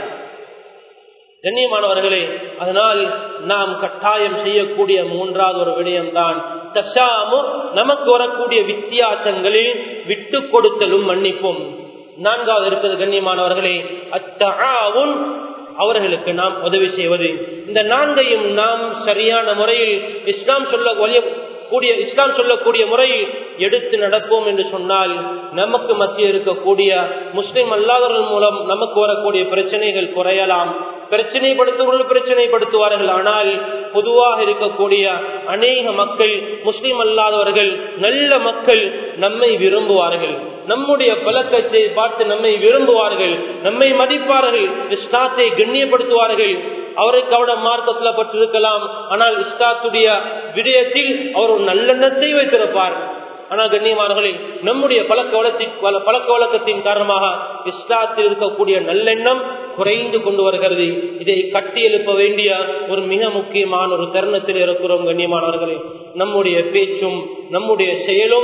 A: கண்ணியமானவர்களே அதனால் நாம் கட்டாயம் செய்யக்கூடிய மூன்றாவது ஒரு விடயம்தான் தஷாமு நமக்கு வரக்கூடிய வித்தியாசங்களில் விட்டு கொடுத்தலும் மன்னிப்பும் நான்காவது இருக்கிறது கண்ணியமானவர்களே அத்தாவும் அவர்களுக்கு நாம் உதவி செய்வது இந்த நான்கையும் நாம் சரியான முறையில் இஸ்லாம் சொல்ல கூடிய இஸ்லாம் சொல்லக்கூடிய முறையில் எடுத்து நடப்போம் என்று சொன்னால் நமக்கு மத்திய இருக்கக்கூடிய முஸ்லிம் அல்லாதவர்கள் மூலம் நமக்கு வரக்கூடிய பிரச்சனைகள் குறையலாம் பிரச்சனைப்படுத்துவர்கள் பிரச்சனைப்படுத்துவார்கள் ஆனால் பொதுவாக இருக்கக்கூடிய அநேக மக்கள் முஸ்லிம் அல்லாதவர்கள் நல்ல மக்கள் நம்மை விரும்புவார்கள் நம்முடைய பழக்கத்தை பார்த்து நம்மை விரும்புவார்கள் நம்மை மதிப்பார்கள் இஸ்லாத்தை கண்ணியப்படுத்துவார்கள் அவருக்கு அவட மார்க்கத்தில் பட்டிருக்கலாம் ஆனால் இஸ்லாத்துடைய விடயத்தில் அவர் ஒரு நல்லெண்ணத்தை வைத்திருப்பார் ஆனால் கண்ணியமானவர்களே நம்முடைய பழக்க வழக்கத்தின் பழக்க வழக்கத்தின் காரணமாக இஸ்லாத்தில் இருக்கக்கூடிய நல்லெண்ணம் குறைந்து கொண்டு வருகிறது இதை கட்டி எழுப்ப வேண்டிய ஒரு மிக முக்கியமான ஒரு தருணத்தில் இருக்கிறோம் கண்ணியமானவர்களே நம்முடைய பேச்சும் நம்முடைய செயலும்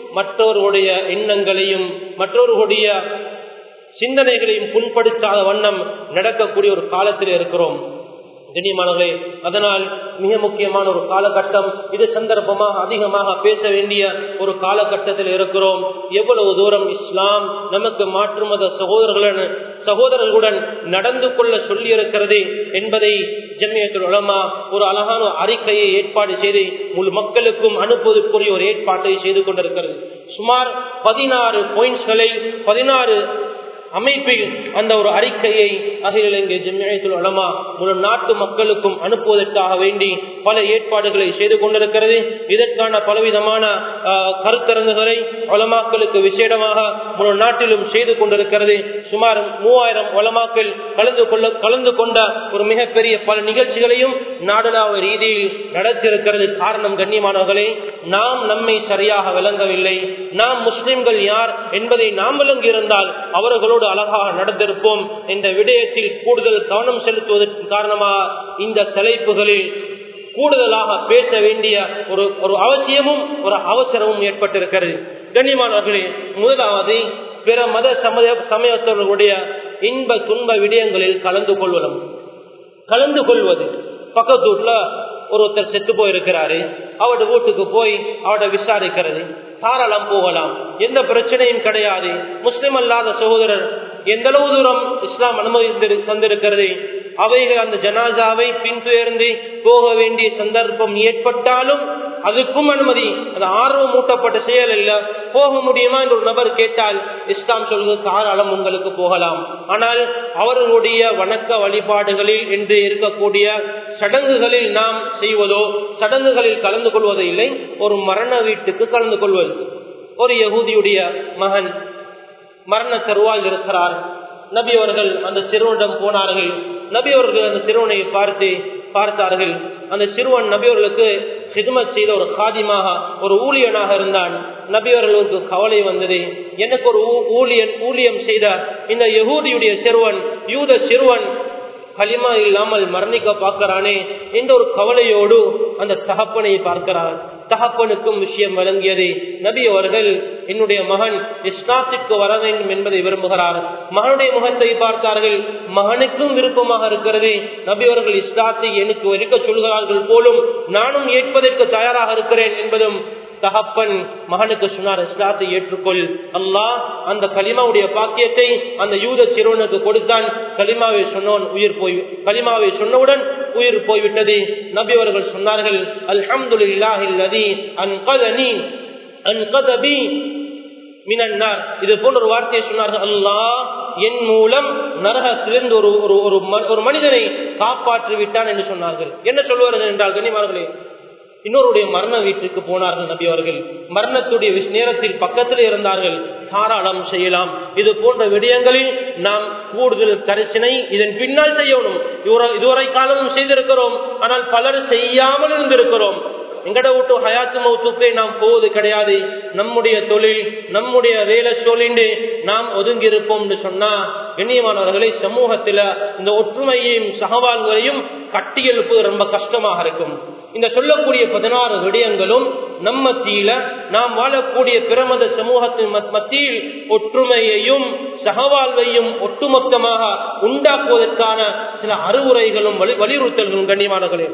A: மற்றவர்களுடைய எண்ணங்களையும் மற்றவர்களுடைய சிந்தனைகளையும் புண்படுத்தாத வண்ணம் நடக்கக்கூடிய ஒரு காலத்தில் இருக்கிறோம் கண்ணியமானவர்களே அதனால் மிக முக்கியமான ஒரு காலகட்டம் இது சந்தர்ப்பமாக அதிகமாக பேச வேண்டிய ஒரு காலகட்டத்தில் இருக்கிறோம் எவ்வளவு தூரம் இஸ்லாம் நமக்கு மாற்று மத சகோதரர்களுடன் சகோதரர்களுடன் நடந்து கொள்ள சொல்லி இருக்கிறது என்பதை ஜன்மியத்தில் உலமா ஒரு அழகான அறிக்கையை ஏற்பாடு செய்து முழு மக்களுக்கும் அனுப்புவதற்குரிய ஒரு ஏற்பாட்டை செய்து கொண்டிருக்கிறது சுமார் பதினாறு பாயிண்ட்ஸ்களை பதினாறு அமைப்பில் அந்த ஒரு அறிக்கையை அகில இலங்கை ஜமியத்தில் உலமா முழு நாட்டு மக்களுக்கும் அனுப்புவதற்காக வேண்டி பல ஏற்பாடுகளை செய்து கொண்டிருக்கிறது இதற்கான பலவிதமான கருத்தரங்குகளை உலமாக்களுக்கு விசேடமாக முழு நாட்டிலும் செய்து கொண்டிருக்கிறது சுமார் மூவாயிரம் உலமாக்கள் கலந்து கொள்ள கலந்து கொண்ட ஒரு மிகப்பெரிய பல நிகழ்ச்சிகளையும் நாடளாவ ரீதியில் நடத்திருக்கிறது காரணம் கண்ணியமானவர்களே நாம் நம்மை சரியாக விளங்கவில்லை நாம் முஸ்லிம்கள் யார் என்பதை நாம் விளங்கியிருந்தால் அவர்களோடு அவர்களோடு அழகாக நடந்திருப்போம் என்ற விடயத்தில் கூடுதல் கவனம் செலுத்துவதற்கு காரணமாக இந்த தலைப்புகளில் கூடுதலாக பேச வேண்டிய ஒரு ஒரு அவசியமும் ஒரு அவசரமும் ஏற்பட்டிருக்கிறது கண்ணியமானவர்களே முதலாவது பிற மத சமய சமயத்தவர்களுடைய இன்ப துன்ப விடயங்களில் கலந்து கொள்வதும் கலந்து கொள்வது பக்கத்து வீட்டுல ஒருத்தர் செத்து போயிருக்கிறாரு அவட வீட்டுக்கு போய் அவட விசாரிக்கிறது தாராளம் போகலாம் எந்த பிரச்சனையும் கிடையாது முஸ்லிம் அல்லாத சகோதரர் எந்த அளவு தூரம் இஸ்லாம் அனுமதி தந்திருக்கிறது அவைகள் அந்த ஜனாசாவை பின்துயர்ந்து போக வேண்டிய சந்தர்ப்பம் ஏற்பட்டாலும் அதுக்கும் அனுமதி அது ஆர்வம் ஊட்டப்பட்ட செயல் இல்ல போக முடியுமா என்று ஒரு நபர் கேட்டால் இஸ்லாம் சொல்வது தாராளம் உங்களுக்கு போகலாம் ஆனால் அவர்களுடைய வணக்க வழிபாடுகளில் என்று இருக்கக்கூடிய சடங்குகளில் நாம் செய்வதோ சடங்குகளில் கலந்து கொள்வதோ இல்லை ஒரு மரண வீட்டுக்கு கலந்து கொள்வது ஒரு யகுதியுடைய மகன் மரண தருவாயில் இருக்கிறார் நபி அவர்கள் அந்த சிறுவனிடம் போனார்கள் நபி அவர்கள் அந்த சிறுவனை பார்த்து பார்த்தார்கள் அந்த சிறுவன் நபி அவர்களுக்கு ஹிதமத் செய்த ஒரு காதிமாக ஒரு ஊழியனாக இருந்தான் நபி அவர்களுக்கு கவலை வந்தது எனக்கு ஒரு ஊழியன் ஊழியம் செய்த இந்த யகூதியுடைய சிறுவன் யூத சிறுவன் களிமா இல்லாமல் மரணிக்க பார்க்கிறானே என்ற ஒரு கவலையோடு அந்த தகப்பனை பார்க்கிறார் தகப்பனுக்கும் விஷயம் வழங்கியது நபி அவர்கள் என்னுடைய மகன் இஸ்லாத்திற்கு வர வேண்டும் என்பதை விரும்புகிறார் மகனுடைய முகத்தை பார்த்தார்கள் மகனுக்கும் விருப்பமாக இருக்கிறது நபி அவர்கள் இஸ்லாத்தை எனக்கு இருக்க சொல்கிறார்கள் போலும் நானும் ஏற்பதற்கு தயாராக இருக்கிறேன் என்பதும் தகப்பன் மகனுக்கு சொன்னார் இஸ்லாத்தை ஏற்றுக்கொள் அல்லாஹ் அந்த கலிமாவுடைய பாக்கியத்தை அந்த யூத சிறுவனுக்கு கொடுத்தான் கலிமாவை சொன்னவன் உயிர் போய் கலிமாவை சொன்னவுடன் உயிர் போய்விட்டது நபி அவர்கள் சொன்னார்கள் அல்ஹம்துலில்லாஹில்லதி அன்கதனி அன்கதபி மினன்னார் இது போன்ற ஒரு வார்த்தையை சொன்னார்கள் அல்லாஹ் என் மூலம் நரகத்திலிருந்து ஒரு ஒரு ஒரு மனிதனை காப்பாற்றி விட்டான் என்று சொன்னார்கள் என்ன சொல்வார்கள் என்றால் கனிமார்களே இன்னொருடைய மரண வீட்டுக்கு போனார்கள் நபி அவர்கள் மரணத்துடைய நேரத்தில் பக்கத்தில் இருந்தார்கள் தாராளம் செய்யலாம் இது போன்ற விடயங்களில் நாம் கூடுதல் கரிசனை இதன் பின்னால் செய்யணும் இதுவரை காலமும் செய்திருக்கிறோம் ஆனால் பலர் செய்யாமல் இருந்திருக்கிறோம் எங்கட விட்டு ஹயாத்து மௌத்துக்கே நாம் போவது கிடையாது நம்முடைய தொழில் நம்முடைய வேலை சொல்லிண்டு நாம் ஒதுங்கி இருப்போம் சொன்னா கண்ணியமானவர்களை சமூகத்துல இந்த ஒற்றுமையையும் சகவாழ்வையும் கட்டியெழுப்பு ரொம்ப கஷ்டமாக இருக்கும் இந்த சொல்லக்கூடிய பதினாறு விடயங்களும் நம் மத்தியில நாம் வாழக்கூடிய பிரமத சமூகத்தின் மத்தியில் ஒற்றுமையையும் சகவாழ்வையும் ஒட்டுமொத்தமாக உண்டாக்குவதற்கான சில அறிவுரைகளும் வலியுறுத்தல்களும் கண்ணியமானவர்களே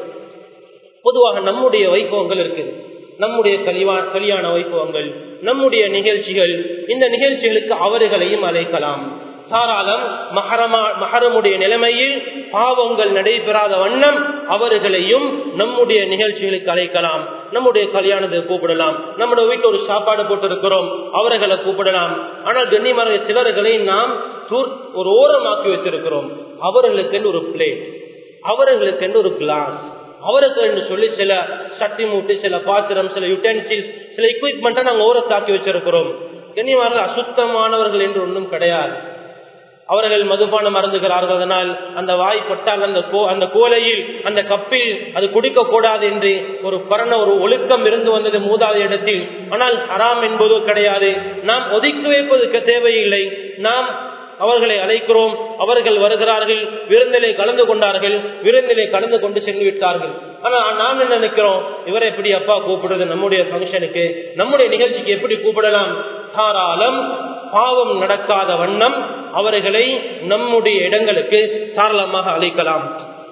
A: பொதுவாக நம்முடைய வைபவங்கள் இருக்குது நம்முடைய கல்யாண கல்யாண வைபவங்கள் நம்முடைய நிகழ்ச்சிகள் இந்த நிகழ்ச்சிகளுக்கு அவர்களையும் அழைக்கலாம் தாராளம் மகரமா மகரமுடைய நிலைமையில் பாவங்கள் நடைபெறாத வண்ணம் அவர்களையும் நம்முடைய நிகழ்ச்சிகளுக்கு அழைக்கலாம் நம்முடைய கல்யாணத்தை கூப்பிடலாம் நம்முடைய வீட்டில் ஒரு சாப்பாடு போட்டிருக்கிறோம் அவர்களை கூப்பிடலாம் ஆனால் கண்ணிமர சிலர்களை நாம் ஒரு ஓரமாக்கி வச்சிருக்கிறோம் அவர்களுக்கு ஒரு பிளேட் அவர்களுக்கு ஒரு கிளாஸ் அவருக்கு என்று சொல்லி சில சட்டி மூட்டு சில பாத்திரம் சில யுட்டென்சில்ஸ் சில எக்யூப்மெண்ட்டை நாங்கள் ஓரத்தாக்கி வச்சிருக்கிறோம் கண்ணியமானவர்கள் அசுத்தமானவர்கள் என்று ஒன்றும் கிடையாது அவர்கள் மதுபானம் மறந்துகிறார்கள் அதனால் அந்த வாய் பட்டால் அந்த கோ அந்த கோலையில் அந்த கப்பில் அது குடிக்க கூடாது என்று ஒரு பரண ஒரு ஒழுக்கம் இருந்து வந்தது மூதாத இடத்தில் ஆனால் ஹராம் என்பதோ கிடையாது நாம் ஒதுக்கி வைப்பதற்கு தேவையில்லை நாம் அவர்களை அழைக்கிறோம் அவர்கள் வருகிறார்கள் விருந்திலே கலந்து கொண்டார்கள் விருந்திலே கலந்து கொண்டு சென்று விட்டார்கள் ஆனா நாம் என்ன நினைக்கிறோம் இவரை எப்படி அப்பா கூப்பிடுறது நம்முடைய பங்கனுக்கு நம்முடைய நிகழ்ச்சிக்கு எப்படி கூப்பிடலாம் தாராளம் பாவம் நடக்காத வண்ணம் அவர்களை நம்முடைய இடங்களுக்கு தாராளமாக அழைக்கலாம்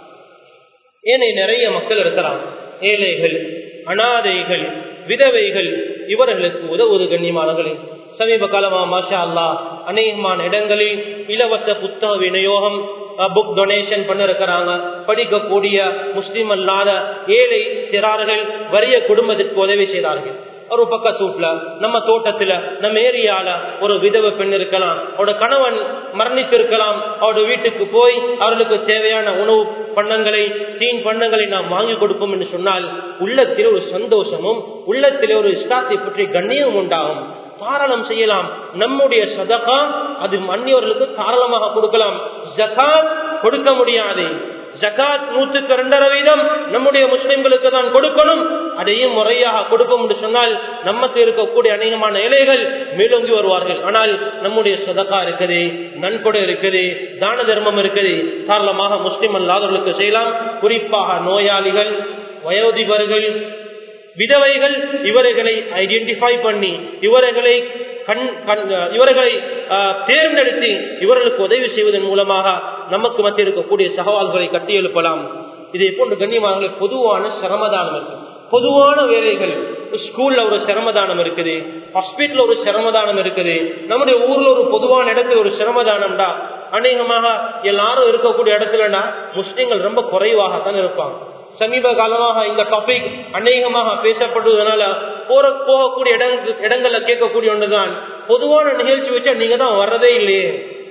A: ஏனை நிறைய மக்கள் இருக்கிறான் ஏழைகள் அனாதைகள் விதவைகள் இவர்களுக்கு உதவுவது கண்ணியமானங்களே சமீப காலமா மாஷா அல்லா அநேகமான இடங்களில் இலவச புத்தக விநியோகம் புக் டொனேஷன் பண்ண இருக்கிறாங்க படிக்கக்கூடிய முஸ்லிம் அல்லாத ஏழை சிறார்கள் வறிய குடும்பத்திற்கு உதவி செய்தார்கள் ஒரு பக்கத்து வீட்டுல நம்ம தோட்டத்துல நம்ம ஏரியால ஒரு விதவ பெண் இருக்கலாம் அவரோட கணவன் மரணித்து இருக்கலாம் அவரோட வீட்டுக்கு போய் அவர்களுக்கு தேவையான உணவு பண்ணங்களை தீன் பண்ணங்களை நாம் வாங்கி கொடுப்போம் என்று சொன்னால் உள்ளத்தில் ஒரு சந்தோஷமும் உள்ளத்தில் ஒரு இஷ்டாத்தை பற்றி கண்ணியம் உண்டாகும் தாராளம் செய்யலாம் நம்முடைய சதகா அது மன்னியவர்களுக்கு தாராளமாக கொடுக்கலாம் ஜகாத் கொடுக்க முடியாது ஜகாத் நூற்றுக்கு இரண்டரை வீதம் நம்முடைய முஸ்லிம்களுக்கு தான் கொடுக்கணும் அதையும் முறையாக கொடுப்போம் என்று சொன்னால் நமக்கு இருக்கக்கூடிய அநேகமான இலைகள் மேலோங்கி வருவார்கள் ஆனால் நம்முடைய சதக்கா இருக்குது நன்கொடை இருக்குது தான தர்மம் இருக்குது தாராளமாக முஸ்லிம் அல்லாதவர்களுக்கு செய்யலாம் குறிப்பாக நோயாளிகள் வயோதிபர்கள் விதவைகள் இவர்களை ஐடென்டிஃபை பண்ணி இவர்களை கண் கண் இவர்களை தேர்ந்தெடுத்து இவர்களுக்கு உதவி செய்வதன் மூலமாக நமக்கு மத்திய இருக்கக்கூடிய சகவால்களை கட்டி எழுப்பலாம் இதே போன்று கண்ணியமாக பொதுவான சிரமதானம் இருக்கு பொதுவான வேலைகள் ஸ்கூல்ல ஒரு சிரமதானம் இருக்குது ஹாஸ்பிட்டல் ஒரு சிரமதானம் இருக்குது நம்முடைய ஊர்ல ஒரு பொதுவான இடத்துல ஒரு சிரமதானம்டா அநேகமாக எல்லாரும் இருக்கக்கூடிய இடத்துலனா முஸ்லிம்கள் ரொம்ப குறைவாகத்தான் இருப்பாங்க சமீப காலமாக இந்த டாபிக் அநேகமாக பேசப்படுவதனால போற போகக்கூடிய இடங்கள் இடங்கள்ல கேட்கக்கூடிய ஒன்றுதான் பொதுவான நிகழ்ச்சி வச்சா நீங்க தான் வர்றதே இல்லையே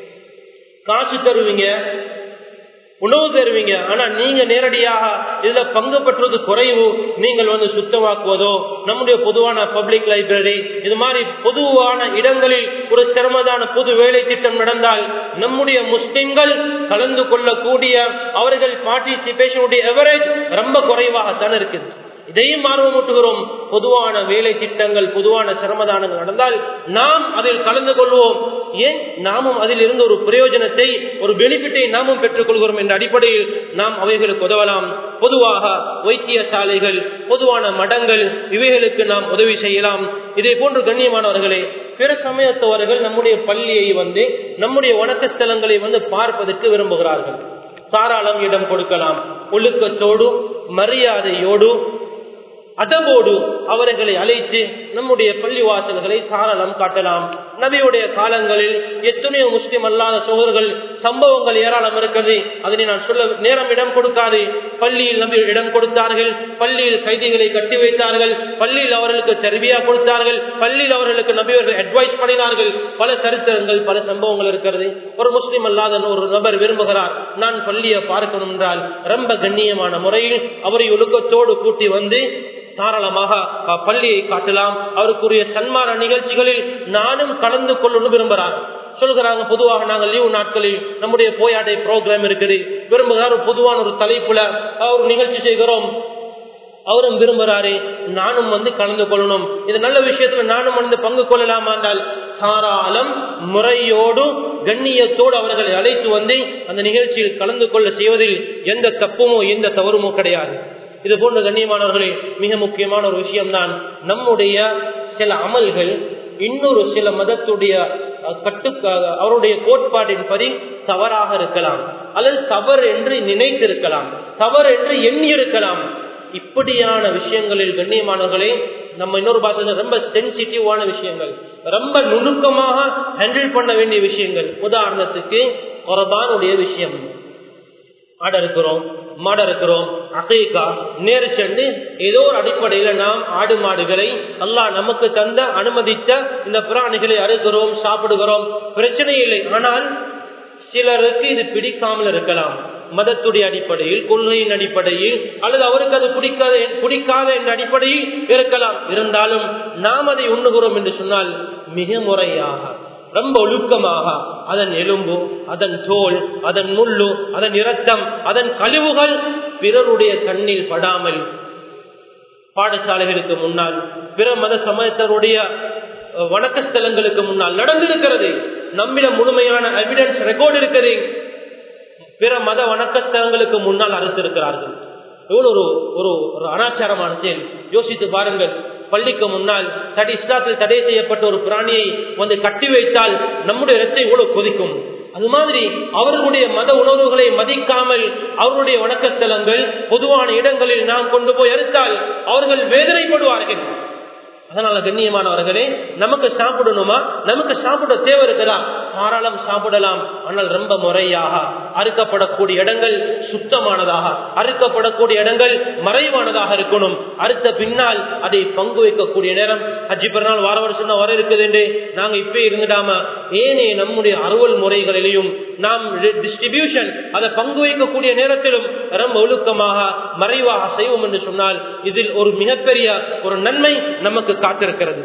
A: காசு தருவீங்க உணவு தருவீங்க ஆனா நீங்க நேரடியாக இதுல பங்கு பெற்றது குறைவு நீங்கள் வந்து சுத்தமாக்குவதோ நம்முடைய பொதுவான பப்ளிக் லைப்ரரி இது மாதிரி பொதுவான இடங்களில் ஒரு சிரமதான பொது வேலை திட்டம் நடந்தால் நம்முடைய முஸ்லிம்கள் கலந்து கொள்ளக்கூடிய அவர்கள் பார்ட்டிசிபேஷனுடைய எவரேஜ் ரொம்ப குறைவாகத்தான் இருக்குது இதையும் ஆர்வமூட்டுகிறோம் பொதுவான வேலை திட்டங்கள் பொதுவான சிரமதானங்கள் நடந்தால் நாம் அதில் கலந்து கொள்வோம் ஏன் நாமும் அதில் இருந்து ஒரு பிரயோஜனத்தை ஒரு பெனிஃபிட்டை நாமும் பெற்றுக் கொள்கிறோம் என்ற அடிப்படையில் நாம் அவைகளுக்கு உதவலாம் பொதுவாக வைத்தியசாலைகள் பொதுவான மடங்கள் இவைகளுக்கு நாம் உதவி செய்யலாம் இதே போன்று கண்ணியமானவர்களே பிற சமயத்தவர்கள் நம்முடைய பள்ளியை வந்து நம்முடைய வணக்க ஸ்தலங்களை வந்து பார்ப்பதற்கு விரும்புகிறார்கள் தாராளம் இடம் கொடுக்கலாம் ஒழுக்கத்தோடு மரியாதையோடு அதவோடு அவர்களை அழைத்து நம்முடைய பள்ளி வாசல்களை தாராளம் காட்டலாம் நபியுடைய காலங்களில் எத்தனையோ முஸ்லிம் அல்லாத சோதர்கள் சம்பவங்கள் ஏராளம் இருக்கிறது அதனை நான் சொல்ல நேரம் இடம் கொடுக்காது பள்ளியில் நபி இடம் கொடுத்தார்கள் பள்ளியில் கைதிகளை கட்டி வைத்தார்கள் பள்ளியில் அவர்களுக்கு செர்பியா கொடுத்தார்கள் பள்ளியில் அவர்களுக்கு நபியவர்கள் அட்வைஸ் பண்ணினார்கள் பல சரித்திரங்கள் பல சம்பவங்கள் இருக்கிறது ஒரு முஸ்லிம் அல்லாத ஒரு நபர் விரும்புகிறார் நான் பள்ளியை பார்க்கணும் என்றால் ரொம்ப கண்ணியமான முறையில் அவரை ஒழுக்கத்தோடு கூட்டி வந்து தாராளமாக பள்ளியை காட்டலாம் அவருக்குரிய சன்மான நிகழ்ச்சிகளில் நானும் கலந்து கொள்ளணும் விரும்புகிறார் சொல்கிறாங்க பொதுவாக நாங்கள் லீவு நாட்களில் நம்முடைய போயாடை ப்ரோக்ராம் இருக்குது விரும்புகிறார் பொதுவான ஒரு தலைப்புல ஒரு நிகழ்ச்சி செய்கிறோம் அவரும் விரும்புகிறாரு நானும் வந்து கலந்து கொள்ளணும் இது நல்ல விஷயத்துல நானும் வந்து பங்கு கொள்ளலாமா என்றால் தாராளம் முறையோடு கண்ணியத்தோடு அவர்களை அழைத்து வந்து அந்த நிகழ்ச்சியில் கலந்து கொள்ள செய்வதில் எந்த தப்புமோ எந்த தவறுமோ கிடையாது இது போன்ற கண்ணியமானவர்களே மிக முக்கியமான ஒரு விஷயம்தான் நம்முடைய சில அமல்கள் இன்னொரு சில மதத்துடைய கட்டு அவருடைய கோட்பாட்டின்படி தவறாக இருக்கலாம் அல்லது தவறு என்று நினைத்திருக்கலாம் தவறு என்று எண்ணி இருக்கலாம் இப்படியான விஷயங்களில் கண்ணியமானவர்களே நம்ம இன்னொரு பாசத்தில் ரொம்ப சென்சிட்டிவான விஷயங்கள் ரொம்ப நுணுக்கமாக ஹேண்டில் பண்ண வேண்டிய விஷயங்கள் உதாரணத்துக்கு குரபானுடைய விஷயம் ஆட இருக்கிறோம் மாட இருக்கிறோம் அகைக்கா நேரு சென்று ஏதோ ஒரு அடிப்படையில நாம் ஆடு மாடுகளை அல்லா நமக்கு தந்த அனுமதித்த இந்த பிராணிகளை அறுக்கிறோம் சாப்பிடுகிறோம் பிரச்சனை இல்லை ஆனால் சிலருக்கு இது பிடிக்காமல் இருக்கலாம் மதத்துடைய அடிப்படையில் கொள்கையின் அடிப்படையில் அல்லது அவருக்கு அது பிடிக்காத பிடிக்காத என்ற அடிப்படையில் இருக்கலாம் இருந்தாலும் நாம் அதை உண்ணுகிறோம் என்று சொன்னால் மிக முறையாக ரொம்ப ஒழுக்கமாக அதன் எலும்பு அதன் தோல் அதன் முள்ளு அதன் இரத்தம் அதன் கழிவுகள் பிறருடைய கண்ணில் படாமல் பாடசாலைகளுக்கு முன்னால் பிற மத சமயத்தருடைய வணக்க ஸ்தலங்களுக்கு முன்னால் நடந்திருக்கிறது நம்மிடம் முழுமையான எவிடன்ஸ் ரெக்கார்டு இருக்குது பிற மத வணக்கஸ்தலங்களுக்கு முன்னால் அறுத்திருக்கிறார்கள் எவ்வளவு ஒரு ஒரு ஒரு அனாச்சாரமான செயல் யோசித்து பாருங்கள் பள்ளிக்கு முன்னால் தடை இஸ்லாத்தில் தடை செய்யப்பட்ட ஒரு பிராணியை வந்து கட்டி வைத்தால் நம்முடைய இரச்சை எவ்வளவு கொதிக்கும் அது மாதிரி அவர்களுடைய மத உணர்வுகளை மதிக்காமல் அவர்களுடைய வணக்கஸ்தலங்கள் பொதுவான இடங்களில் நாம் கொண்டு போய் அறுத்தால் அவர்கள் வேதனைப்படுவார்கள் அதனால கண்ணியமானவர்களே நமக்கு சாப்பிடணுமா நமக்கு சாப்பிட தேவை இருக்குதா தாராளம் சாப்பிடலாம் ஆனால் ரொம்ப முறையாக அறுக்கப்படக்கூடிய இடங்கள் சுத்தமானதாக அறுக்கப்படக்கூடிய இடங்கள் மறைவானதாக இருக்கணும் அறுத்த பின்னால் அதை பங்கு வைக்கக்கூடிய நேரம் அஜி பிறநாள் வார வருஷம் தான் வர இருக்குது என்று நாங்க இப்ப இருந்துடாம ஏனே நம்முடைய அறுவல் முறைகளிலையும் நாம் டிஸ்ட்ரிபியூஷன் அதை பங்கு வைக்கக்கூடிய நேரத்திலும் ரொம்ப ஒழுக்கமாக மறைவாக செய்வோம் என்று சொன்னால் இதில் ஒரு மிகப்பெரிய ஒரு நன்மை நமக்கு காத்திருக்கிறது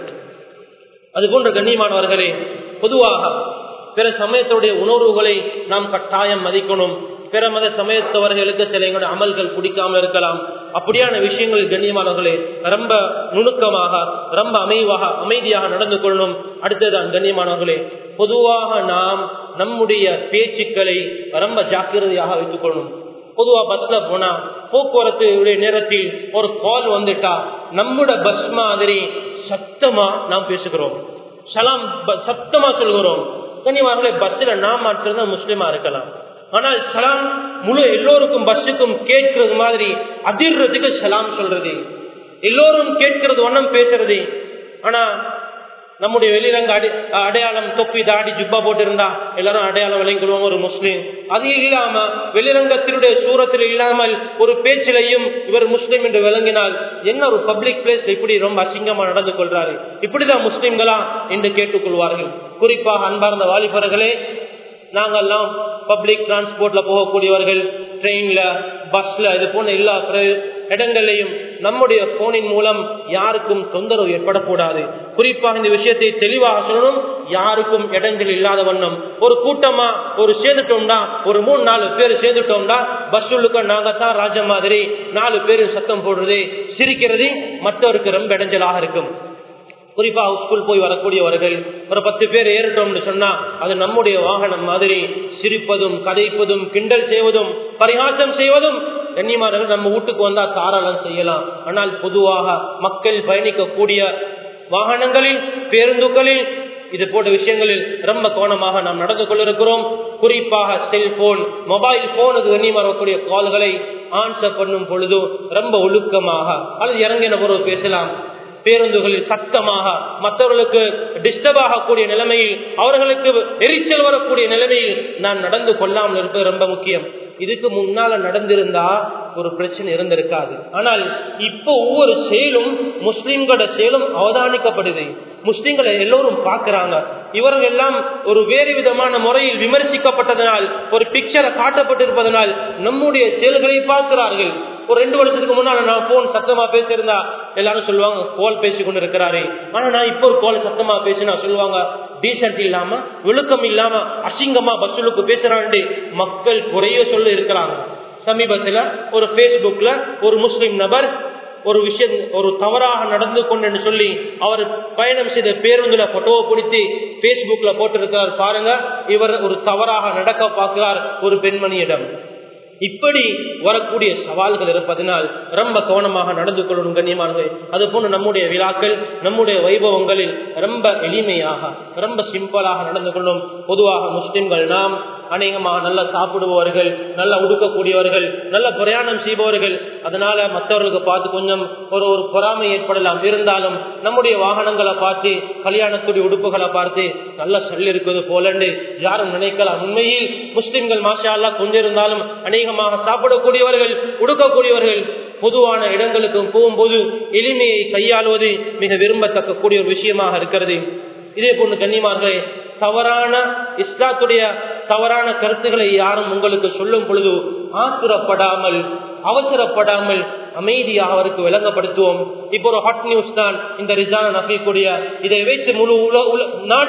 A: அது போன்ற கண்ணியமானவர்களே பொதுவாக பிற சமயத்துடைய உணர்வுகளை நாம் கட்டாயம் மதிக்கணும் பிற மத சமயத்தவர்களுக்கு சில எங்களுடைய அமல்கள் பிடிக்காமல் இருக்கலாம் அப்படியான விஷயங்கள் கண்ணியமானவர்களே ரொம்ப நுணுக்கமாக ரொம்ப அமைவாக அமைதியாக நடந்து கொள்ளணும் அடுத்ததான் கண்ணியமானவர்களே பொதுவாக நாம் நம்முடைய பேச்சுக்களை ரொம்ப ஜாக்கிரதையாக வைத்துக் கொள்ளணும் பொதுவா பஸ்ல போனா போக்குவரத்து நேரத்தில் ஒரு கால் வந்துட்டா நம்முட பஸ் மாதிரி சத்தமா நாம் பேசுகிறோம் சலாம் சத்தமா சொல்கிறோம் கண்ணியமார்களே பஸ்ல நாம் மட்டும்தான் முஸ்லிமா இருக்கலாம் ஆனால் சலாம் முழு எல்லோருக்கும் பஸ்ஸுக்கும் கேட்கறது மாதிரி அதிர்றதுக்கு சலாம் சொல்றது எல்லோரும் கேட்கறது ஒன்னும் பேசுறது ஆனா நம்முடைய வெளிரங்க அடி அடையாளம் தொப்பி தாடி ஜுப்பா போட்டு இருந்தா எல்லாரும் அடையாளம் விளங்கிடுவோம் ஒரு முஸ்லீம் அது இல்லாம வெளிரங்கத்தினுடைய சூரத்தில் இல்லாமல் ஒரு பேச்சிலையும் இவர் முஸ்லீம் என்று விளங்கினால் என்ன ஒரு பப்ளிக் பிளேஸ் இப்படி ரொம்ப அசிங்கமா நடந்து கொள்றாரு இப்படிதான் முஸ்லீம்களா என்று கேட்டுக்கொள்வார்கள் குறிப்பாக அன்பார்ந்த வாலிபர்களே நாங்கெல்லாம் பப்ளிக் டிரான்ஸ்போர்ட்ல போகக்கூடியவர்கள் ட்ரெயின்ல பஸ்ல இது போன்ற எல்லா இடங்களையும் நம்முடைய போனின் மூலம் யாருக்கும் தொந்தரவு ஏற்படக்கூடாது குறிப்பாக இந்த விஷயத்தை தெளிவாக சொல்லணும் யாருக்கும் இடங்கள் இல்லாத வண்ணம் ஒரு கூட்டமா ஒரு சேர்ந்துட்டோம்னா ஒரு மூணு நாலு பேர் சேர்ந்துட்டோம்னா பஸ் உள்ளுக்க நாங்க தான் ராஜ மாதிரி நாலு பேர் சத்தம் போடுறது சிரிக்கிறது மற்றவருக்கு ரொம்ப இடைஞ்சலாக இருக்கும் குறிப்பா ஸ்கூல் போய் வரக்கூடியவர்கள் ஒரு பத்து பேர் ஏறிட்டோம்னு சொன்னா அது நம்முடைய வாகனம் மாதிரி சிரிப்பதும் கதைப்பதும் கிண்டல் செய்வதும் பரிகாசம் செய்வதும் கண்ணியமானவர்கள் நம்ம வீட்டுக்கு வந்தா தாராளம் செய்யலாம் ஆனால் பொதுவாக மக்கள் பயணிக்கக்கூடிய வாகனங்களில் பேருந்துகளில் இது போன்ற விஷயங்களில் ரொம்ப கவனமாக நாம் நடந்து கொண்டிருக்கிறோம் குறிப்பாக செல்போன் மொபைல் போனுக்கு கண்ணியம் வரக்கூடிய கால்களை ஆன்சர் பண்ணும் பொழுது ரொம்ப ஒழுக்கமாக அல்லது இறங்கின பொருள் பேசலாம் பேருந்துகளில் சத்தமாக மற்றவர்களுக்கு டிஸ்டர்ப் ஆகக்கூடிய நிலைமையில் அவர்களுக்கு எரிச்சல் வரக்கூடிய நிலைமையில் நான் நடந்து கொள்ளாமல் இருப்பது ரொம்ப முக்கியம் இதுக்கு முன்னால நடந்திருந்தா ஒரு பிரச்சனை இருந்திருக்காது ஆனால் இப்போ ஒவ்வொரு செயலும் முஸ்லிம்களோட செயலும் அவதானிக்கப்படுது முஸ்லிம்களை எல்லோரும் பார்க்கிறாங்க இவர்கள் எல்லாம் ஒரு வேறு விதமான முறையில் விமர்சிக்கப்பட்டதனால் ஒரு பிக்சரை காட்டப்பட்டிருப்பதனால் நம்முடைய செயல்களை பார்க்கிறார்கள் ஒரு ரெண்டு வருஷத்துக்கு முன்னால நான் போன் சத்தமா பேசியிருந்தா எல்லாரும் சொல்லுவாங்க கோல் பேசி கொண்டு இருக்கிறாரு ஆனா நான் இப்போ ஒரு கோல் சத்தமா பேசினா சொல்லுவாங்க டீசென்ட் இல்லாம ஒழுக்கம் இல்லாம அசிங்கமா பஸ்ஸுக்கு பேசுறான்ட்டு மக்கள் குறைய சொல்ல இருக்கிறாங்க சமீபத்துல ஒரு பேஸ்புக்ல ஒரு முஸ்லிம் நபர் ஒரு விஷயம் ஒரு தவறாக நடந்து கொண்டு சொல்லி அவர் பயணம் செய்த பேருந்துல போட்டோவை பிடித்து பேஸ்புக்ல போட்டிருக்கிறார் பாருங்க இவர் ஒரு தவறாக நடக்க பார்க்கிறார் ஒரு பெண்மணியிடம் இப்படி வரக்கூடிய சவால்கள் இருப்பதனால் ரொம்ப கவனமாக நடந்து கொள்ளணும் கண்ணியமானது அது போன்று நம்முடைய விழாக்கள் நம்முடைய வைபவங்களில் ரொம்ப எளிமையாக ரொம்ப சிம்பிளாக நடந்து கொள்ளும் பொதுவாக முஸ்லிம்கள் நாம் அநேகமாக நல்லா சாப்பிடுபவர்கள் நல்லா உடுக்கக்கூடியவர்கள் நல்ல பிரயாணம் செய்பவர்கள் அதனால மற்றவர்களுக்கு பார்த்து கொஞ்சம் ஒரு ஒரு பொறாமை ஏற்படலாம் இருந்தாலும் நம்முடைய வாகனங்களை பார்த்து கல்யாணத்துடைய உடுப்புகளை பார்த்து நல்ல சொல்லி இருக்குது போலண்டு யாரும் நினைக்கலாம் உண்மையில் முஸ்லிம்கள் மாஷா கொஞ்சம் இருந்தாலும் அநேகமாக சாப்பிடக்கூடியவர்கள் உடுக்கக்கூடியவர்கள் பொதுவான இடங்களுக்கு போகும்போது எளிமையை கையாளுவது மிக விரும்பத்தக்க கூடிய ஒரு விஷயமாக இருக்கிறது இதே போன்று கண்ணியமார்களே தவறான இஸ்லாத்துடைய தவறான கருத்துக்களை யாரும் உங்களுக்கு சொல்லும் பொழுது ஆத்துரப்படாமல் அவசரப்படாமல் அமைதியாக அவருக்கு விளங்கப்படுத்துவோம் இப்போ ஒரு ஹாட் நியூஸ் தான் இந்த ரிசான நபிக்கூடிய இதை வைத்து முழு நாடும்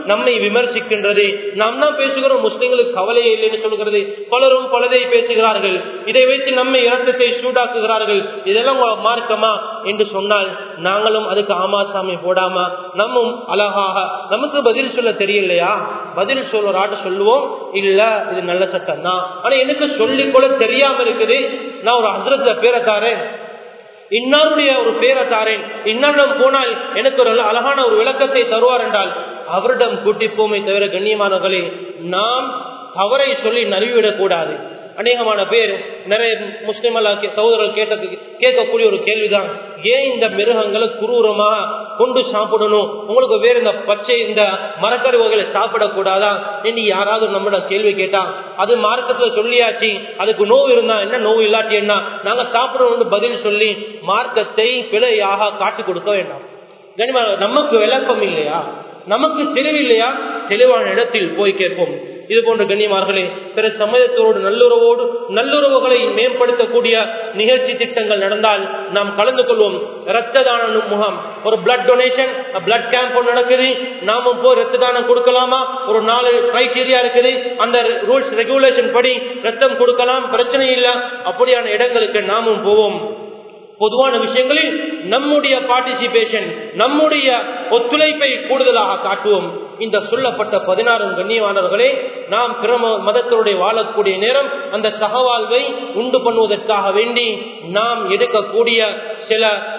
A: நம்மை விமர்சிக்கின்றது நாம் தான் பேசுகிறோம் முஸ்லிம்களுக்கு கவலையே இல்லைன்னு சொல்கிறது பலரும் பலதை பேசுகிறார்கள் இதை வைத்து நம்மை இரத்தத்தை சூடாக்குகிறார்கள் இதெல்லாம் உங்க மார்க்கமா என்று சொன்னால் நாங்களும் அதுக்கு ஆமாசாமி போடாம நம்மும் அழகாக நமக்கு பதில் சொல்ல தெரியலையா பதில் சொல்வராட்டு சொல்லுவோம் இல்ல இது நல்ல சட்டம் தான் ஆனா எனக்கு சொல்லிக் கூட தெரியாம இருக்குது நான் ஒரு ஹசரத்துல பேரை தாரேன் இன்னாருடைய ஒரு பேரை தாரேன் இன்னாரிடம் போனால் எனக்கு ஒரு அழகான ஒரு விளக்கத்தை தருவார் என்றால் அவரிடம் கூட்டிப்போமே தவிர கண்ணியமானவர்களே நாம் தவறை சொல்லி நழுவிவிடக் கூடாது அநேகமான பேர் நிறைய முஸ்லிம் அல்லா சகோதரர்கள் கேட்ட கேட்கக்கூடிய ஒரு கேள்விதான் ஏன் இந்த மிருகங்களை குரூரமா கொண்டு சாப்பிடணும் உங்களுக்கு வேற இந்த பச்சை இந்த மரக்கறி வகைகளை சாப்பிடக்கூடாதா என்று யாராவது நம்மளோட கேள்வி கேட்டா அது மார்க்கத்துல சொல்லியாச்சு அதுக்கு நோவு இருந்தா என்ன நோவு இல்லாட்டி என்ன நாங்க சாப்பிடணும்னு பதில் சொல்லி மார்க்கத்தை பிழையாக காட்டி கொடுக்க வேண்டாம் கனிமா நமக்கு விளக்கம் இல்லையா நமக்கு தெளிவில்லையா தெளிவான இடத்தில் போய் கேட்போம் இது போன்ற கண்ணியமார்களே பிற சமயத்தோடு நல்லுறவோடு நல்லுறவுகளை மேம்படுத்தக்கூடிய நிகழ்ச்சி திட்டங்கள் நடந்தால் நாம் கலந்து கொள்வோம் ரத்த தான முகாம் ஒரு பிளட் டொனேஷன் பிளட் கேம்ப் நடக்குது நாமும் போய் ரத்த தானம் கொடுக்கலாமா ஒரு நாலு கிரைட்டீரியா இருக்குது அந்த ரூல்ஸ் ரெகுலேஷன் படி ரத்தம் கொடுக்கலாம் பிரச்சனை இல்லை அப்படியான இடங்களுக்கு நாமும் போவோம் பொதுவான விஷயங்களில் நம்முடைய பார்ட்டிசிபேஷன் நம்முடைய ஒத்துழைப்பை கூடுதலாக காட்டுவோம் இந்த சொல்லப்பட்ட பதினாறு கண்ணியவானவர்களே நாம் பிற மதத்தோடைய வாழக்கூடிய நேரம் அந்த சகவாழ்வை உண்டு பண்ணுவதற்காக வேண்டி நாம் எடுக்கக்கூடிய சில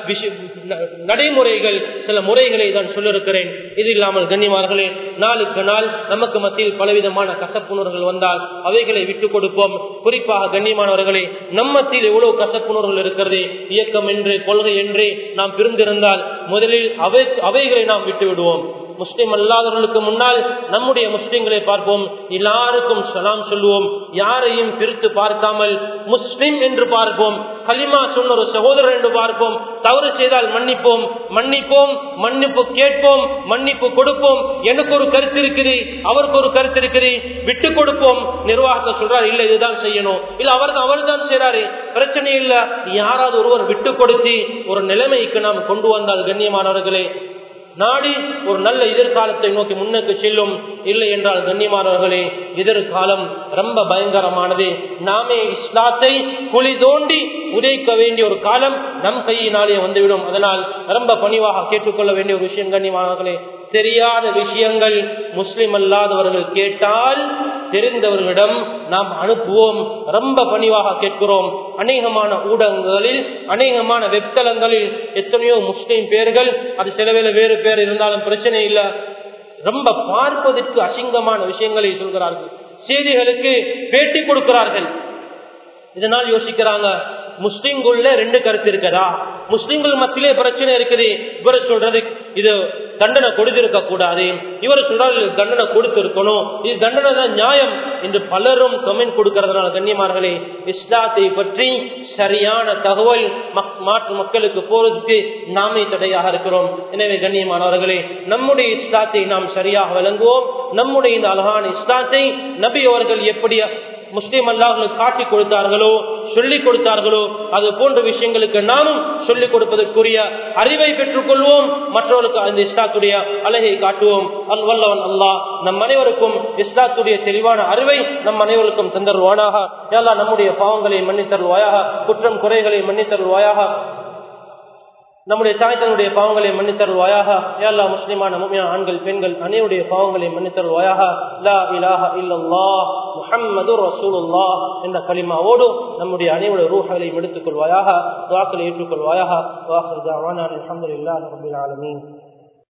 A: நடைமுறைகள் சில முறைகளை தான் சொல்லிருக்கிறேன் இது இல்லாமல் கண்ணியமானர்களே நாளுக்கு நாள் நமக்கு மத்தியில் பலவிதமான கசப்புணர்வுகள் வந்தால் அவைகளை விட்டுக் கொடுப்போம் குறிப்பாக கண்ணியமானவர்களே நம்மத்தில் எவ்வளவு கசப்புணர்வுகள் இருக்கிறது இயக்கம் என்று கொள்கை என்று நாம் பிரிந்திருந்தால் முதலில் அவை அவைகளை நாம் விட்டு விடுவோம் முஸ்லிம் அல்லாதவர்களுக்கு முன்னால் நம்முடைய முஸ்லிம்களை பார்ப்போம் எல்லாருக்கும் சலாம் சொல்லுவோம் யாரையும் பிரித்து பார்க்காமல் முஸ்லிம் என்று பார்ப்போம் கலிமா சொன்ன ஒரு சகோதரர் என்று பார்ப்போம் தவறு செய்தால் மன்னிப்போம் மன்னிப்போம் மன்னிப்பு கேட்போம் மன்னிப்பு கொடுப்போம் எனக்கு ஒரு கருத்து இருக்குது அவருக்கு ஒரு கருத்து இருக்குது விட்டு கொடுப்போம் நிர்வாகத்தை சொல்றாரு இல்ல இதுதான் செய்யணும் இல்ல அவர் அவர் தான் செய்யறாரு பிரச்சனை இல்ல யாராவது ஒருவர் விட்டு கொடுத்து ஒரு நிலைமைக்கு நாம் கொண்டு வந்தால் கண்ணியமானவர்களே நாடி ஒரு நல்ல எதிர்காலத்தை நோக்கி முன்னுக்கு செல்லும் இல்லை என்றால் கண்ணியமானவர்களே எதிர்காலம் ரொம்ப பயங்கரமானது நாமே இஸ்லாத்தை குழி தோண்டி உதைக்க வேண்டிய ஒரு காலம் நம் கையினாலே வந்துவிடும் அதனால் ரொம்ப பணிவாக கேட்டுக்கொள்ள வேண்டிய ஒரு விஷயம் கண்ணியமானவர்களே தெரியாத விஷயங்கள் முஸ்லிம் அல்லாதவர்கள் கேட்டால் தெரிந்தவர்களிடம் நாம் அனுப்புவோம் ரொம்ப பணிவாக கேட்கிறோம் அநேகமான ஊடகங்களில் அநேகமான வெப்தளங்களில் எத்தனையோ முஸ்லிம் பேர்கள் அது சில வேலை வேறு பேர் இருந்தாலும் பிரச்சனை இல்லை ரொம்ப பார்ப்பதற்கு அசிங்கமான விஷயங்களை சொல்கிறார்கள் செய்திகளுக்கு பேட்டி கொடுக்கிறார்கள் இதனால் யோசிக்கிறாங்க முஸ்லிம்குள்ள ரெண்டு கருத்து இருக்கதா முஸ்லிம்கள் மத்தியிலே பிரச்சனை இருக்குது இவர் சொல்றது இது தண்டனை கொடுத்திருக்க கூடாது இவர் சொல்றாரு தண்டனை கொடுத்திருக்கணும் இது தண்டனை தான் நியாயம் என்று பலரும் கமெண்ட் கொடுக்கறதுனால கண்ணியமார்களே இஸ்லாத்தை பற்றி சரியான தகவல் மாற்று மக்களுக்கு போறதுக்கு நாமே தடையாக இருக்கிறோம் எனவே கண்ணியமானவர்களே நம்முடைய இஸ்லாத்தை நாம் சரியாக வழங்குவோம் நம்முடைய இந்த அழகான இஸ்லாத்தை நபி அவர்கள் எப்படி முஸ்லீம் அல்லாஹர்களுக்கு காட்டி கொடுத்தார்களோ சொல்லிக் கொடுத்தார்களோ அது போன்ற விஷயங்களுக்கு நாமும் சொல்லிக் கொடுப்பதற்குரிய அறிவை பெற்றுக் கொள்வோம் மற்றவர்களுக்கு அந்த இஸ்லாத்துடைய அழகை காட்டுவோம் அல் வல்லவன் அல்லாஹ் நம் அனைவருக்கும் இஸ்லாத்துடைய தெளிவான அறிவை நம் அனைவருக்கும் தந்தருவானாக எல்லா நம்முடைய பாவங்களை மன்னித்தருவாயாக குற்றம் குறைகளை மன்னித்தருவாயாக நம்முடைய தாய்த்தனுடைய பாவங்களை மன்னித்தருவாயாக எல்லா முஸ்லிமான முக்கிய ஆண்கள் பெண்கள் அனைவருடைய பாவங்களை மன்னித்தருவாயாக லா இலாஹ இல்லல்லா முஹம்மது ரசூலுல்லா என்ற கலிமாவோடு நம்முடைய அனைவருடைய ரூஹங்களை எடுத்துக் கொள்வாயாக துவாக்களை ஏற்றுக்கொள்வாயாக வாசல் அல்ஹம்துலில்லாஹி ரப்பில் ஆலமீன்